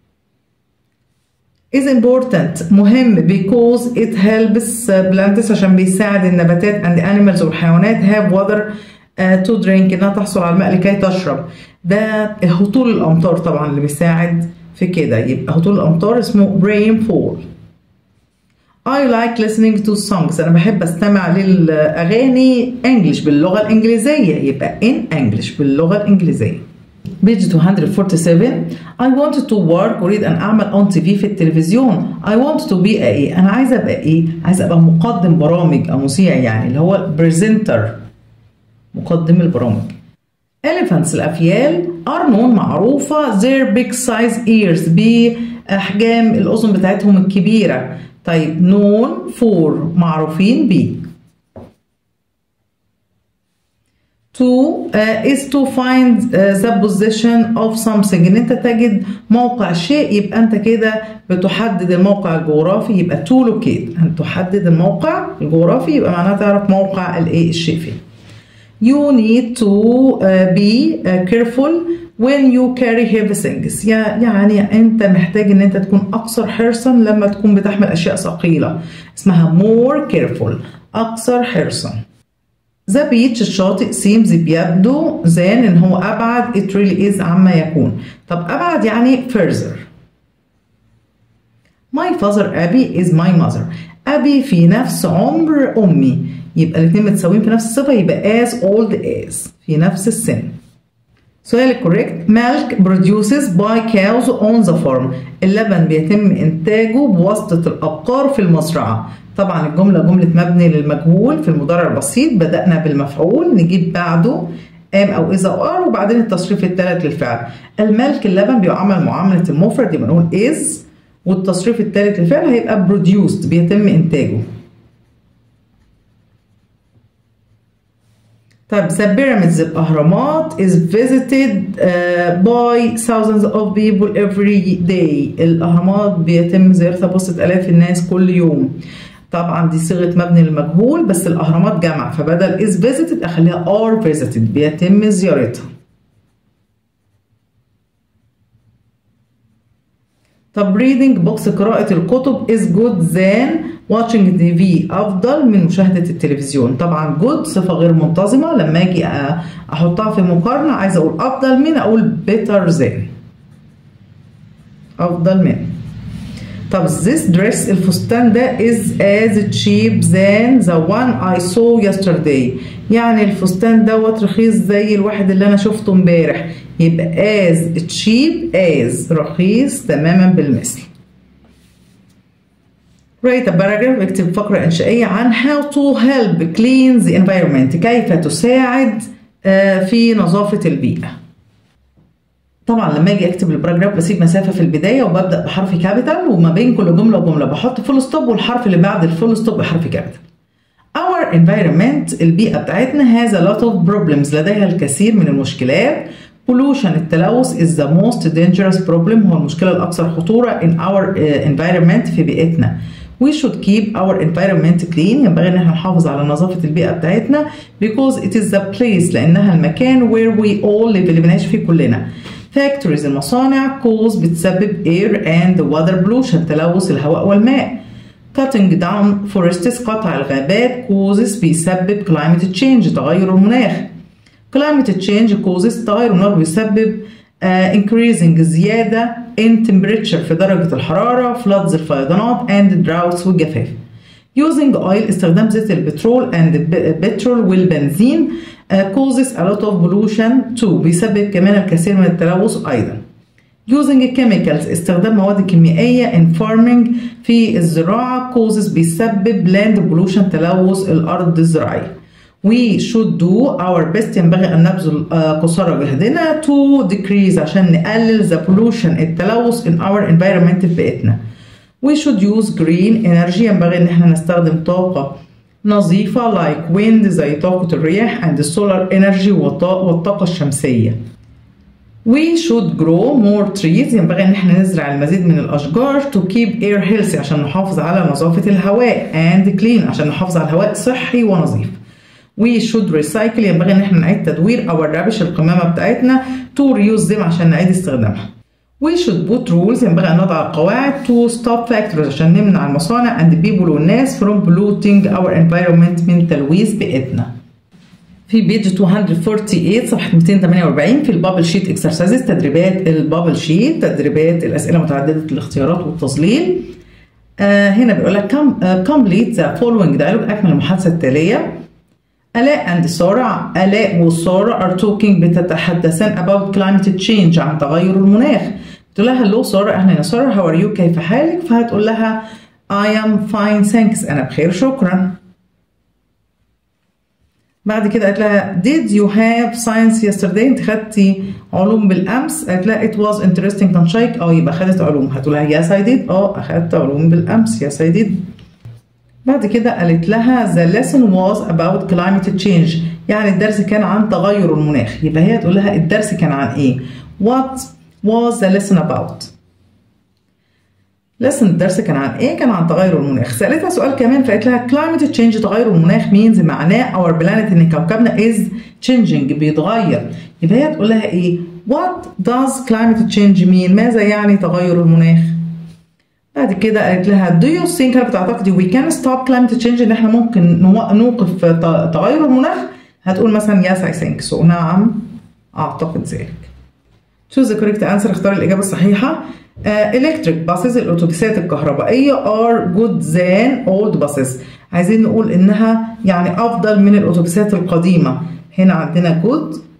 is important مهم because it helps plants عشان بيساعد النباتات and animals والحيوانات have water uh, to drink انها تحصل على الماء لكي تشرب ده هطول الامطار طبعا اللي بيساعد في كده يبقى هطول الامطار اسمه rainfall I like listening to songs أنا بحب أستمع للأغاني English باللغة الإنجليزية يبقى in English باللغة الإنجليزية بيج 247 I wanted to work أريد أن أعمل on TV في التلفزيون I want to be a إيه أنا عايزة أبقى إيه عايزة أبقى مقدم برامج أو مذيع يعني اللي هو presenter مقدم البرامج elephants الأفيال are known معروفة their big size ears بأحجام الأذن بتاعتهم الكبيرة طيب known for معروفين ب to uh, is to find uh, the position of something ان انت تجد موقع شيء يبقى انت كده بتحدد الموقع الجغرافي يبقى to locate ان تحدد الموقع الجغرافي يبقى معناها تعرف موقع الايه الشيء فين you need to uh, be uh, careful when you carry heavy things يعني انت محتاج ان انت تكون اكثر حرصا لما تكون بتحمل اشياء ثقيله اسمها more careful اكثر حرصا ذا بيتش الشاطئ سيمز بيبدو زان ان هو ابعد it really is عما يكون طب ابعد يعني further my father ابي is my mother ابي في نفس عمر امي يبقى الاثنين متساويين في نفس الصفه يبقى as old as في نفس السن سؤال correct milk produces by cows on the farm اللبن بيتم إنتاجه بواسطة الأبقار في المزرعة طبعا الجملة جملة مبني للمجهول في المضارع البسيط بدأنا بالمفعول نجيب بعده ام او اذا او ار وبعدين التصريف الثالث للفعل الملك اللبن بيعامل معامله المفرد يبقى نقول از والتصريف الثالث للفعل هيبقى produced بيتم انتاجه طيب the pyramids الأهرامات is visited uh, by thousands of people every day الأهرامات بيتم زيارتها بوسط آلاف الناس كل يوم طبعا دي صيغة مبني للمجهول بس الأهرامات جمع فبدل is visited أخليها are visited بيتم زيارتها طب reading books قراءة الكتب is good than watching TV أفضل من مشاهدة التلفزيون طبعا good صفة غير منتظمة لما أجي أحطها في مقارنة عايزة أقول أفضل من أقول better than أفضل من طب this dress الفستان ده is as cheap than the one I saw yesterday يعني الفستان دوت رخيص زي الواحد اللي أنا شفته امبارح يبقى as cheap as رخيص تماما بالمثل write a paragraph اكتب فقرة إنشائية عن how to help clean the environment كيف تساعد في نظافة البيئة طبعا لما اجي اكتب الباراجراف بسيب مسافه في البدايه وببدا بحرف كابيتال وما بين كل جمله وجمله بحط فول ستوب والحرف اللي بعد الفول ستوب بحرف كابيتال Our environment البيئة بتاعتنا has a lot of problems لديها الكثير من المشكلات pollution التلوث is the most dangerous problem هو المشكلة الأكثر خطورة in our uh, environment في بيئتنا We should keep our environment clean ينبغي ان احنا نحافظ على نظافة البيئة بتاعتنا because it is the place لأنها المكان where we all live اللي بنعيش فيه كلنا factories المصانع cause بتسبب air and water pollution تلوث الهواء والماء cutting down forests قطع الغابات causes بيسبب climate change تغير المناخ climate change causes تغير المناخ بيسبب uh, increasing زيادة in temperature في درجة الحرارة floods الفيضانات and droughts والجفاف using oil استخدام زيت البترول and petrol والبنزين uh, causes a lot of pollution too بيسبب كمان الكثير من التلوث أيضا using chemicals استخدام مواد كيميائية in farming في الزراعة causes بيسبب land pollution تلوث الأرض الزراعية we should do our best ينبغي أن نبذل قصارى جهدنا to decrease عشان نقلل the pollution التلوث in our environment في بيئتنا we should use green energy ينبغي أن احنا نستخدم طاقة نظيفة like wind زي طاقة الرياح and solar energy والطاقة الشمسية We should grow more trees ينبغي ان احنا نزرع المزيد من الاشجار to keep air healthy عشان نحافظ على نظافة الهواء and clean عشان نحافظ على الهواء صحي ونظيف. We should recycle ينبغي ان احنا نعيد تدوير our rubbish القمامة بتاعتنا to reuse them عشان نعيد استخدامها. We should put rules ينبغي ان نضع قواعد to stop factories عشان نمنع المصانع and people والناس from polluting our environment من تلويث بيئتنا. في بيج 248 صفحة 248 في البابل شيت اكسرسايزز تدريبات البابل شيت تدريبات الأسئلة متعددة الاختيارات والتظليل آه هنا بيقول لك complete the following dialogue أكمل المحادثة التالية آلاء and سارة آلاء وسارة are talking بتتحدثان about climate change عن تغير المناخ تقول لها hello سارة أهلا يا سارة how are you كيف حالك فهتقول لها I am fine thanks أنا بخير شكرا بعد كده قالت لها did you have science yesterday انت خدتي علوم بالامس قالت لها it was interesting كان شيق اه يبقى خدت علوم هتقول لها yes I did اه اخدت علوم بالامس yes I did بعد كده قالت لها the lesson was about climate change يعني الدرس كان عن تغير المناخ يبقى هي تقول لها الدرس كان عن ايه what was the lesson about lesson الدرس كان عن ايه؟ كان عن تغير المناخ. سألتها سؤال كمان فقالت لها climate change تغير المناخ means معناه our planet ان كوكبنا is changing بيتغير. يبقى هي تقول لها ايه؟ what does climate change mean؟ ماذا يعني تغير المناخ؟ بعد كده قالت لها do you think هل بتعتقدي we can stop climate change ان احنا ممكن نوقف تغير المناخ؟ هتقول مثلا yes I think so نعم اعتقد ذلك. choose the correct answer اختار الإجابة الصحيحة. الكتريك باسز الاتوبيسات الكهربائيه ار جود ذان اولد باسز عايزين نقول انها يعني افضل من الاتوبيسات القديمه هنا عندنا جود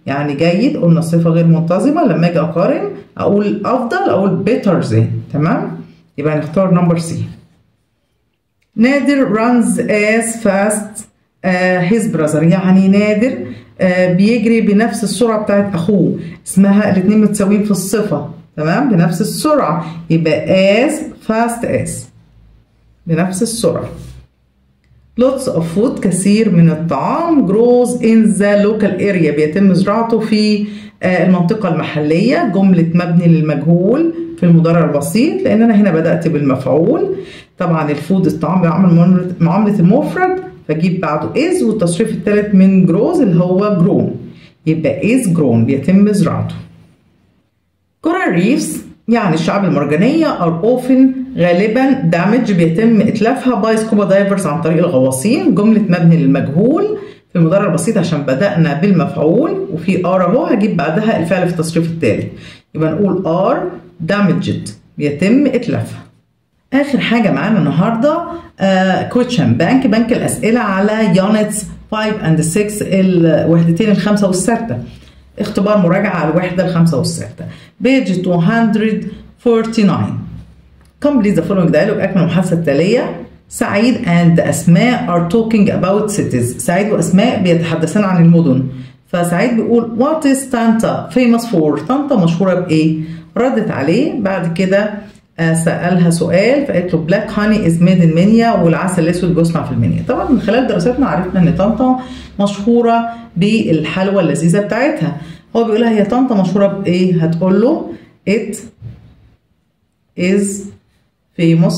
يعني جيد قلنا صفة غير منتظمة لما اجي اقارن اقول افضل اقول better than تمام يبقى نختار نمبر سي نادر runs as fast uh, his brother يعني نادر uh, بيجري بنفس السرعة بتاعت أخوه اسمها الاتنين متساويين في الصفة تمام بنفس السرعة يبقى as fast as بنفس السرعة lots of food كثير من الطعام grows in the local area بيتم زراعته في المنطقة المحلية جملة مبني للمجهول في المضارع البسيط لأن أنا هنا بدأت بالمفعول طبعا الفود الطعام بيعمل معاملة المفرد فجيب بعده is والتصريف الثالث من grows اللي هو grown يبقى is grown بيتم زراعته coral reefs يعني الشعاب المرجانية are often غالبا damage بيتم إتلافها by scuba divers عن طريق الغواصين جملة مبني للمجهول في المضارع البسيط عشان بدأنا بالمفعول وفي ار اهو هجيب بعدها الفعل في التصريف الثالث يبقى نقول ار damaged بيتم إتلافها آخر حاجة معانا النهاردة كويتشن بانك بنك الأسئلة على يونتس 5 and 6 الوحدتين الخمسة والستة اختبار مراجعة على الوحدة الخامسة والستة بيج 249 complete the following dialogue أكمل المحادثة التالية سعيد and أسماء are talking about cities سعيد وأسماء بيتحدثان عن المدن فسعيد بيقول what is طنطا famous for طنطا مشهورة بإيه ردت عليه بعد كده سألها سؤال فقالت له بلاك هاني از ميد ان منيا والعسل الاسود بيصنع في المنيا طبعا من خلال دراستنا عرفنا ان طنطا مشهوره بالحلوى اللذيذه بتاعتها هو بيقول لها هي طنطا مشهوره بايه هتقول له it is famous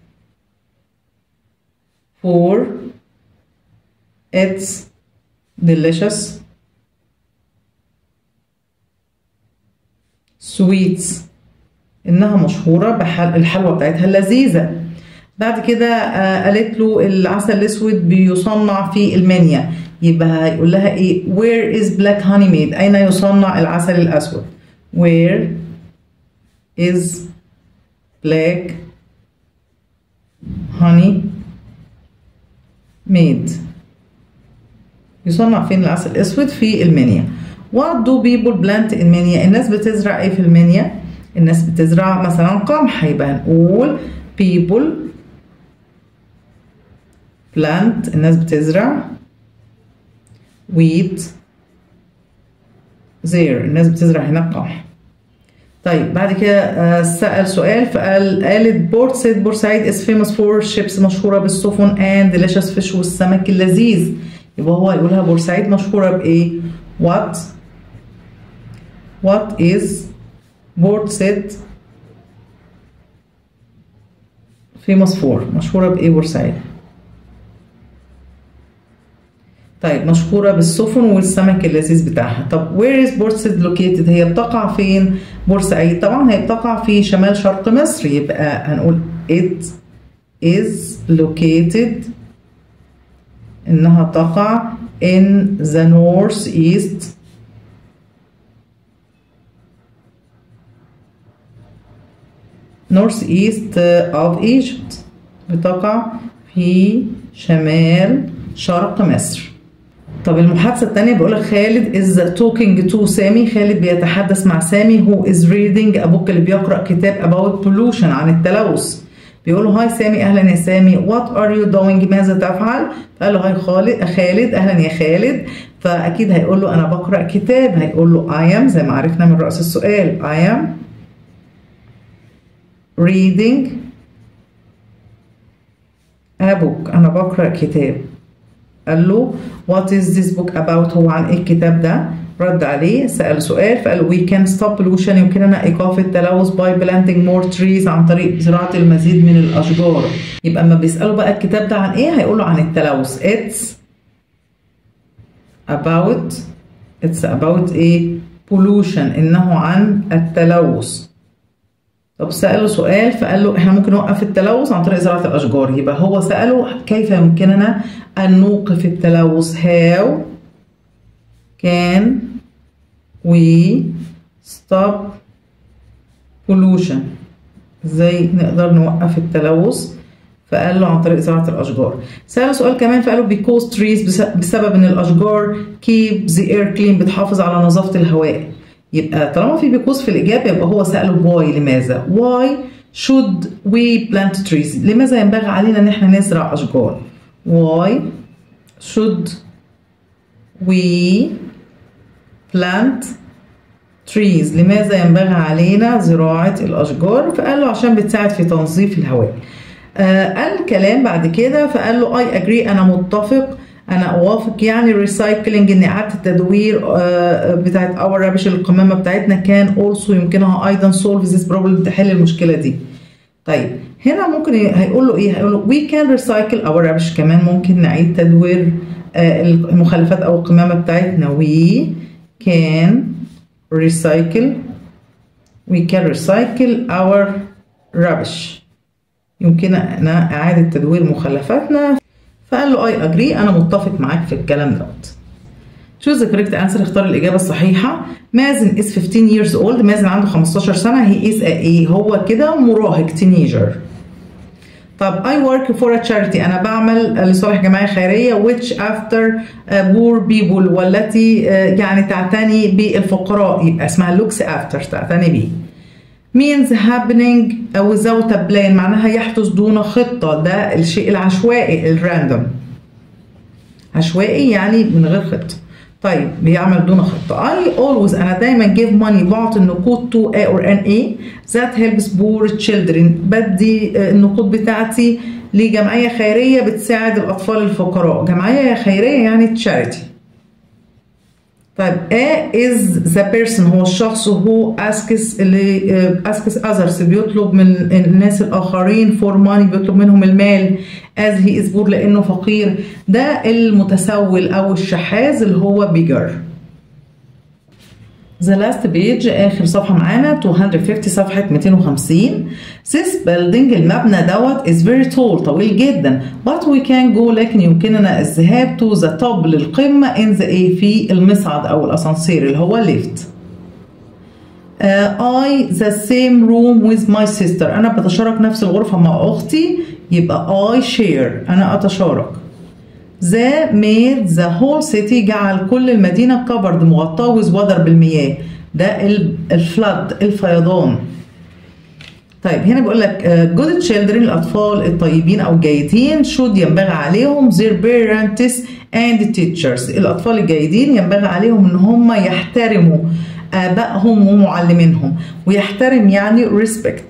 for its delicious sweets انها مشهوره بالحلوى بتاعتها اللذيذه بعد كده آه قالت له العسل الاسود بيصنع في المنيا يبقى هيقول لها ايه where is black honey made اين يصنع العسل الاسود where is black honey made يصنع فين العسل الاسود في المنيا what do people plant in منيا الناس بتزرع ايه في المنيا الناس بتزرع مثلا قمح يبقى هنقول people plant الناس بتزرع wheat there الناس بتزرع هناك قمح طيب بعد كده سأل سؤال فقال قالت بورت سيد بورسعيد is famous for ships مشهورة بالسفن and delicious fish والسمك اللذيذ يبقى هو يقولها بورسعيد مشهورة بإيه؟ what what is بورت سيد famous for مشهورة بإيه بورسعيد؟ طيب مشهورة بالسفن والسمك اللذيذ بتاعها طب where is Port Said located هي بتقع فين بورسعيد طبعا هي بتقع في شمال شرق مصر يبقى هنقول it is located انها تقع in the north east north east of Egypt بتقع في شمال شرق مصر طب المحادثة التانية بيقول لك خالد is talking to سامي خالد بيتحدث مع سامي who is reading a book اللي بيقرأ كتاب about pollution عن التلوث بيقول له هاي سامي اهلا يا سامي what are you doing ماذا تفعل فقال له هاي خالد خالد اهلا يا خالد فاكيد هيقول له انا بقرا كتاب هيقول له I am زي ما عرفنا من رأس السؤال I am reading a book أنا بقرأ كتاب قال له what is this book about هو عن إيه الكتاب ده رد عليه سأل سؤال فقال we can stop pollution يمكننا إيقاف التلوث by planting more trees عن طريق زراعة المزيد من الأشجار يبقى أما بيسأله بقى الكتاب ده عن إيه هيقول له عن التلوث it's about it's about إيه pollution إنه عن التلوث طب سأله سؤال فقال له احنا ممكن نوقف التلوث عن طريق زراعة الأشجار يبقى هو سأله كيف يمكننا أن نوقف التلوث how can we stop pollution ازاي نقدر نوقف التلوث فقال له عن طريق زراعة الأشجار سأله سؤال كمان فقال له because trees بسبب إن الأشجار keep the air clean بتحافظ على نظافة الهواء يبقى طالما في because في الإجابة يبقى هو سأله why لماذا why should we plant trees لماذا ينبغي علينا إن احنا نزرع أشجار why should we plant trees لماذا ينبغي علينا زراعة الأشجار فقال له عشان بتساعد في تنظيف الهواء آه قال كلام بعد كده فقال له I agree أنا متفق أنا أوافق يعني ريسايكلينج إن إعادة التدوير آه بتاعت أور رابش القمامة بتاعتنا كان also يمكنها أيضا solve this problem تحل المشكلة دي طيب هنا ممكن هيقول له إيه هيقول له we can recycle our rubbish كمان ممكن نعيد تدوير آه المخلفات أو القمامة بتاعتنا we can recycle we can recycle our rubbish يمكننا إعادة تدوير مخلفاتنا فقال له I agree أنا متفق معاك في الكلام دوت choose the correct answer اختار الإجابة الصحيحة مازن is 15 years old مازن عنده 15 سنة he is a إيه هو كده مراهق teenager طب I work for a charity أنا بعمل لصالح جمعية خيرية which after poor people والتي يعني تعتني بالفقراء يبقى اسمها looks after تعتني بيه means happening without a plan معناها يحدث دون خطة ده الشيء العشوائي الراندوم عشوائي يعني من غير خطة طيب بيعمل دون خطة I always أنا دايما give money بعطي النقود to A or N A that helps poor children بدي النقود بتاعتي لجمعية خيرية بتساعد الأطفال الفقراء جمعية خيرية يعني charity طيب A is the person هو الشخص هو asks اللي asks others بيطلب من الناس الآخرين for money بيطلب منهم المال as he is poor لأنه فقير ده المتسول أو الشحاذ اللي هو bigger The last page آخر صفحة معانا 250 صفحة 250 This building المبنى دوت is very tall طويل جدا but we can go لكن يمكننا الذهاب to the top للقمة in the A في المصعد أو الأسانسير اللي هو lift uh, I the same room with my sister أنا بتشارك نفس الغرفة مع أختي يبقى I share أنا أتشارك The made the whole city جعل كل المدينة covered مغطاة with water بالمياه ده الفلد الفيضان طيب هنا بيقول لك uh, good children الأطفال الطيبين أو الجيدين should ينبغي عليهم their parents and teachers الأطفال الجيدين ينبغي عليهم إن هم يحترموا آبائهم ومعلمينهم ويحترم يعني respect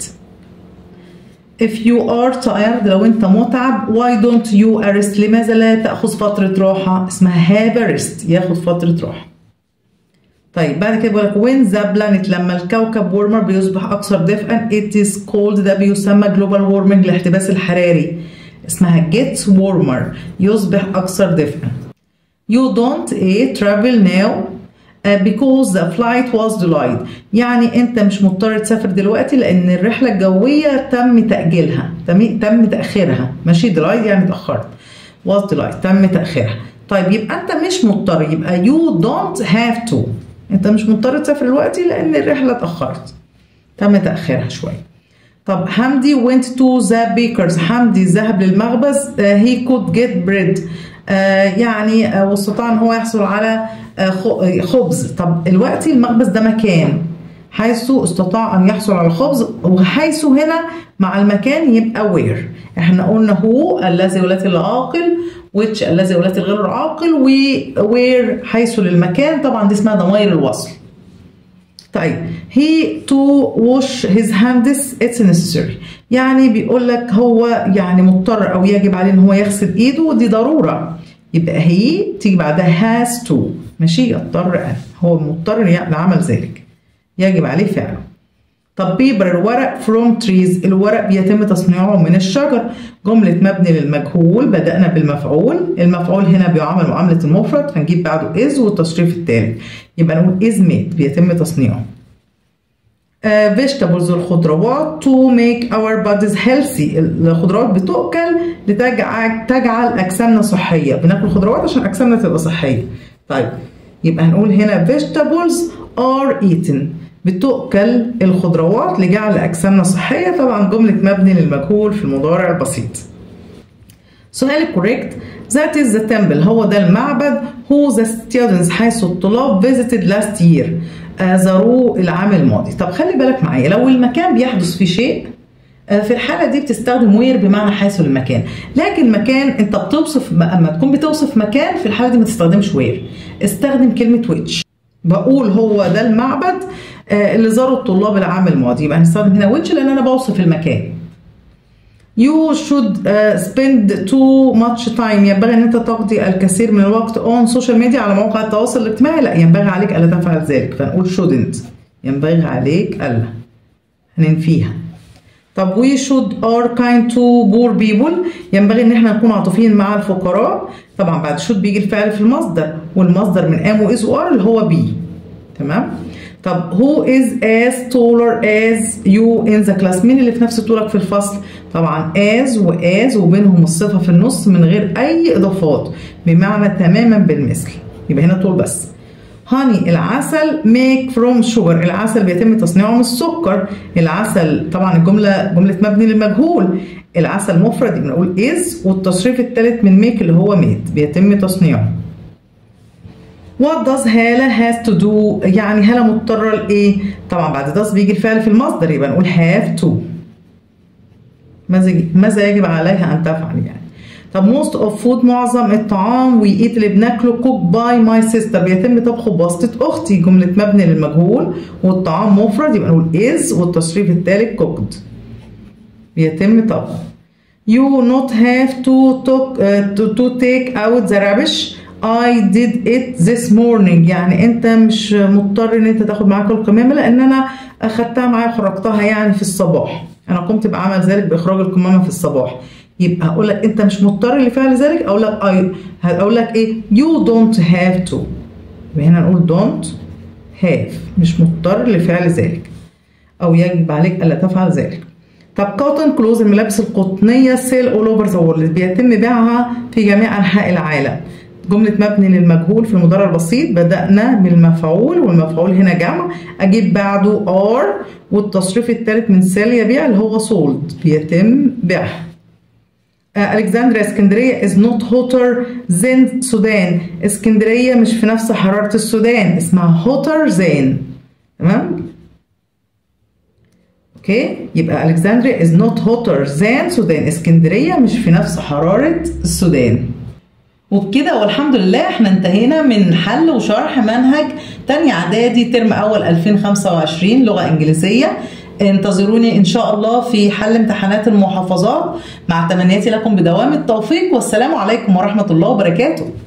If you are tired لو انت متعب why don't you rest لماذا لا تأخذ فترة راحة اسمها have a rest ياخد فترة راحة طيب بعد كده بيقول لك when the planet لما الكوكب warmer بيصبح أكثر دفئا it is cold ده بيسمى global warming الاحتباس الحراري اسمها gets warmer يصبح أكثر دفئا you don't eh, travel now because the flight was delayed يعني انت مش مضطر تسافر دلوقتي لان الرحله الجويه تم تاجيلها تم تم تاخيرها ماشي delayed يعني اتاخرت was delayed تم تاخيرها طيب يبقى انت مش مضطر يبقى you don't have to انت مش مضطر تسافر دلوقتي لان الرحله اتاخرت تم تاخيرها شويه طب حمدي went to the bakers حمدي ذهب للمخبز uh, he could get bread uh, يعني uh, واستطاع ان هو يحصل على خبز طب دلوقتي المخبز ده مكان حيث استطاع ان يحصل على خبز وحيث هنا مع المكان يبقى وير احنا قلنا هو الذي والتي العاقل which الذي والتي الغير العاقل ووير حيث للمكان طبعا دي اسمها ضمائر الوصل طيب he to wash his hands it's necessary يعني بيقول لك هو يعني مضطر او يجب عليه ان هو يغسل ايده ودي ضروره يبقى هي تيجي بعدها has to ماشي يضطر أن هو مضطر لعمل ذلك يجب عليه فعله طب بيبر الورق from trees الورق بيتم تصنيعه من الشجر جملة مبني للمجهول بدأنا بالمفعول المفعول هنا بيعامل معاملة المفرد فنجيب بعده is والتصريف التالت يبقى نقول is made بيتم تصنيعه uh, vegetables الخضروات to make our bodies healthy الخضروات بتؤكل لتجعل تجعل أجسامنا صحية بناكل خضروات عشان أجسامنا تبقى صحية طيب يبقى هنقول هنا vegetables are eaten بتؤكل الخضروات لجعل أجسامنا صحية طبعا جملة مبني للمجهول في المضارع البسيط سؤال correct that is the temple هو ده المعبد who the students حيث الطلاب visited last year آه، زاروه العام الماضي طب خلي بالك معايا لو المكان بيحدث فيه شيء آه، في الحالة دي بتستخدم وير بمعنى حيث المكان لكن مكان انت بتوصف اما تكون بتوصف مكان في الحالة دي ما تستخدمش وير استخدم كلمة which بقول هو ده المعبد آه، اللي زاره الطلاب العام الماضي يبقى هنستخدم هنا which لان انا بوصف المكان You should uh, spend too much time ينبغي ان انت تقضي الكثير من الوقت on social media على مواقع التواصل الاجتماعي لا ينبغي عليك الا تفعل ذلك فنقول shouldn't ينبغي عليك الا هننفيها طب we should are kind to poor people ينبغي ان احنا نكون عاطفيين مع الفقراء طبعا بعد should بيجي الفعل في المصدر والمصدر من am و is و are اللي هو be تمام طب who is as taller as you in the class مين اللي في نفس طولك في الفصل طبعا as و as وبينهم الصفة في النص من غير أي إضافات بمعنى تماما بالمثل يبقى هنا طول بس هاني العسل make from sugar العسل بيتم تصنيعه من السكر العسل طبعا الجملة جملة مبني للمجهول العسل مفرد يبقى نقول is والتصريف الثالث من make اللي هو made بيتم تصنيعه What does هالة has to do يعني هالة مضطرة لإيه؟ طبعا بعد does بيجي الفعل في المصدر يبقى نقول have to ماذا ماذا يجب عليها أن تفعل يعني طب most of food معظم الطعام we eat اللي بناكله cook by my sister بيتم طبخه بواسطة أختي جملة مبني للمجهول والطعام مفرد يبقى نقول is والتصريف الثالث cooked بيتم طبخه you not have to, talk, uh, to, to take out the rubbish I did it this morning يعني انت مش مضطر ان انت تاخد معاك القمامة لان انا اخدتها معايا خرجتها يعني في الصباح انا قمت بعمل ذلك باخراج القمامة في الصباح يبقى اقول لك انت مش مضطر لفعل ذلك اقول لك I هقول لك ايه you don't have to يبقى هنا نقول don't have مش مضطر لفعل ذلك او يجب عليك الا تفعل ذلك طب كوتن كلوز الملابس القطنيه سيل اول اوفر ذا وورلد بيتم بيعها في جميع انحاء العالم جملة مبني للمجهول في المضارع البسيط بدأنا بالمفعول والمفعول هنا جمع أجيب بعده are والتصريف الثالث من سيل يبيع اللي هو sold بيتم بيعها الكسندريا اسكندريه is not hotter than السودان اسكندريه مش في نفس حراره السودان اسمها hotter than تمام اوكي يبقى الكسندريا is not hotter than السودان اسكندريه مش في نفس حراره السودان وبكده والحمد لله احنا انتهينا من حل وشرح منهج تاني اعدادي ترم اول 2025 لغه انجليزيه انتظروني ان شاء الله في حل امتحانات المحافظات مع تمنياتي لكم بدوام التوفيق والسلام عليكم ورحمه الله وبركاته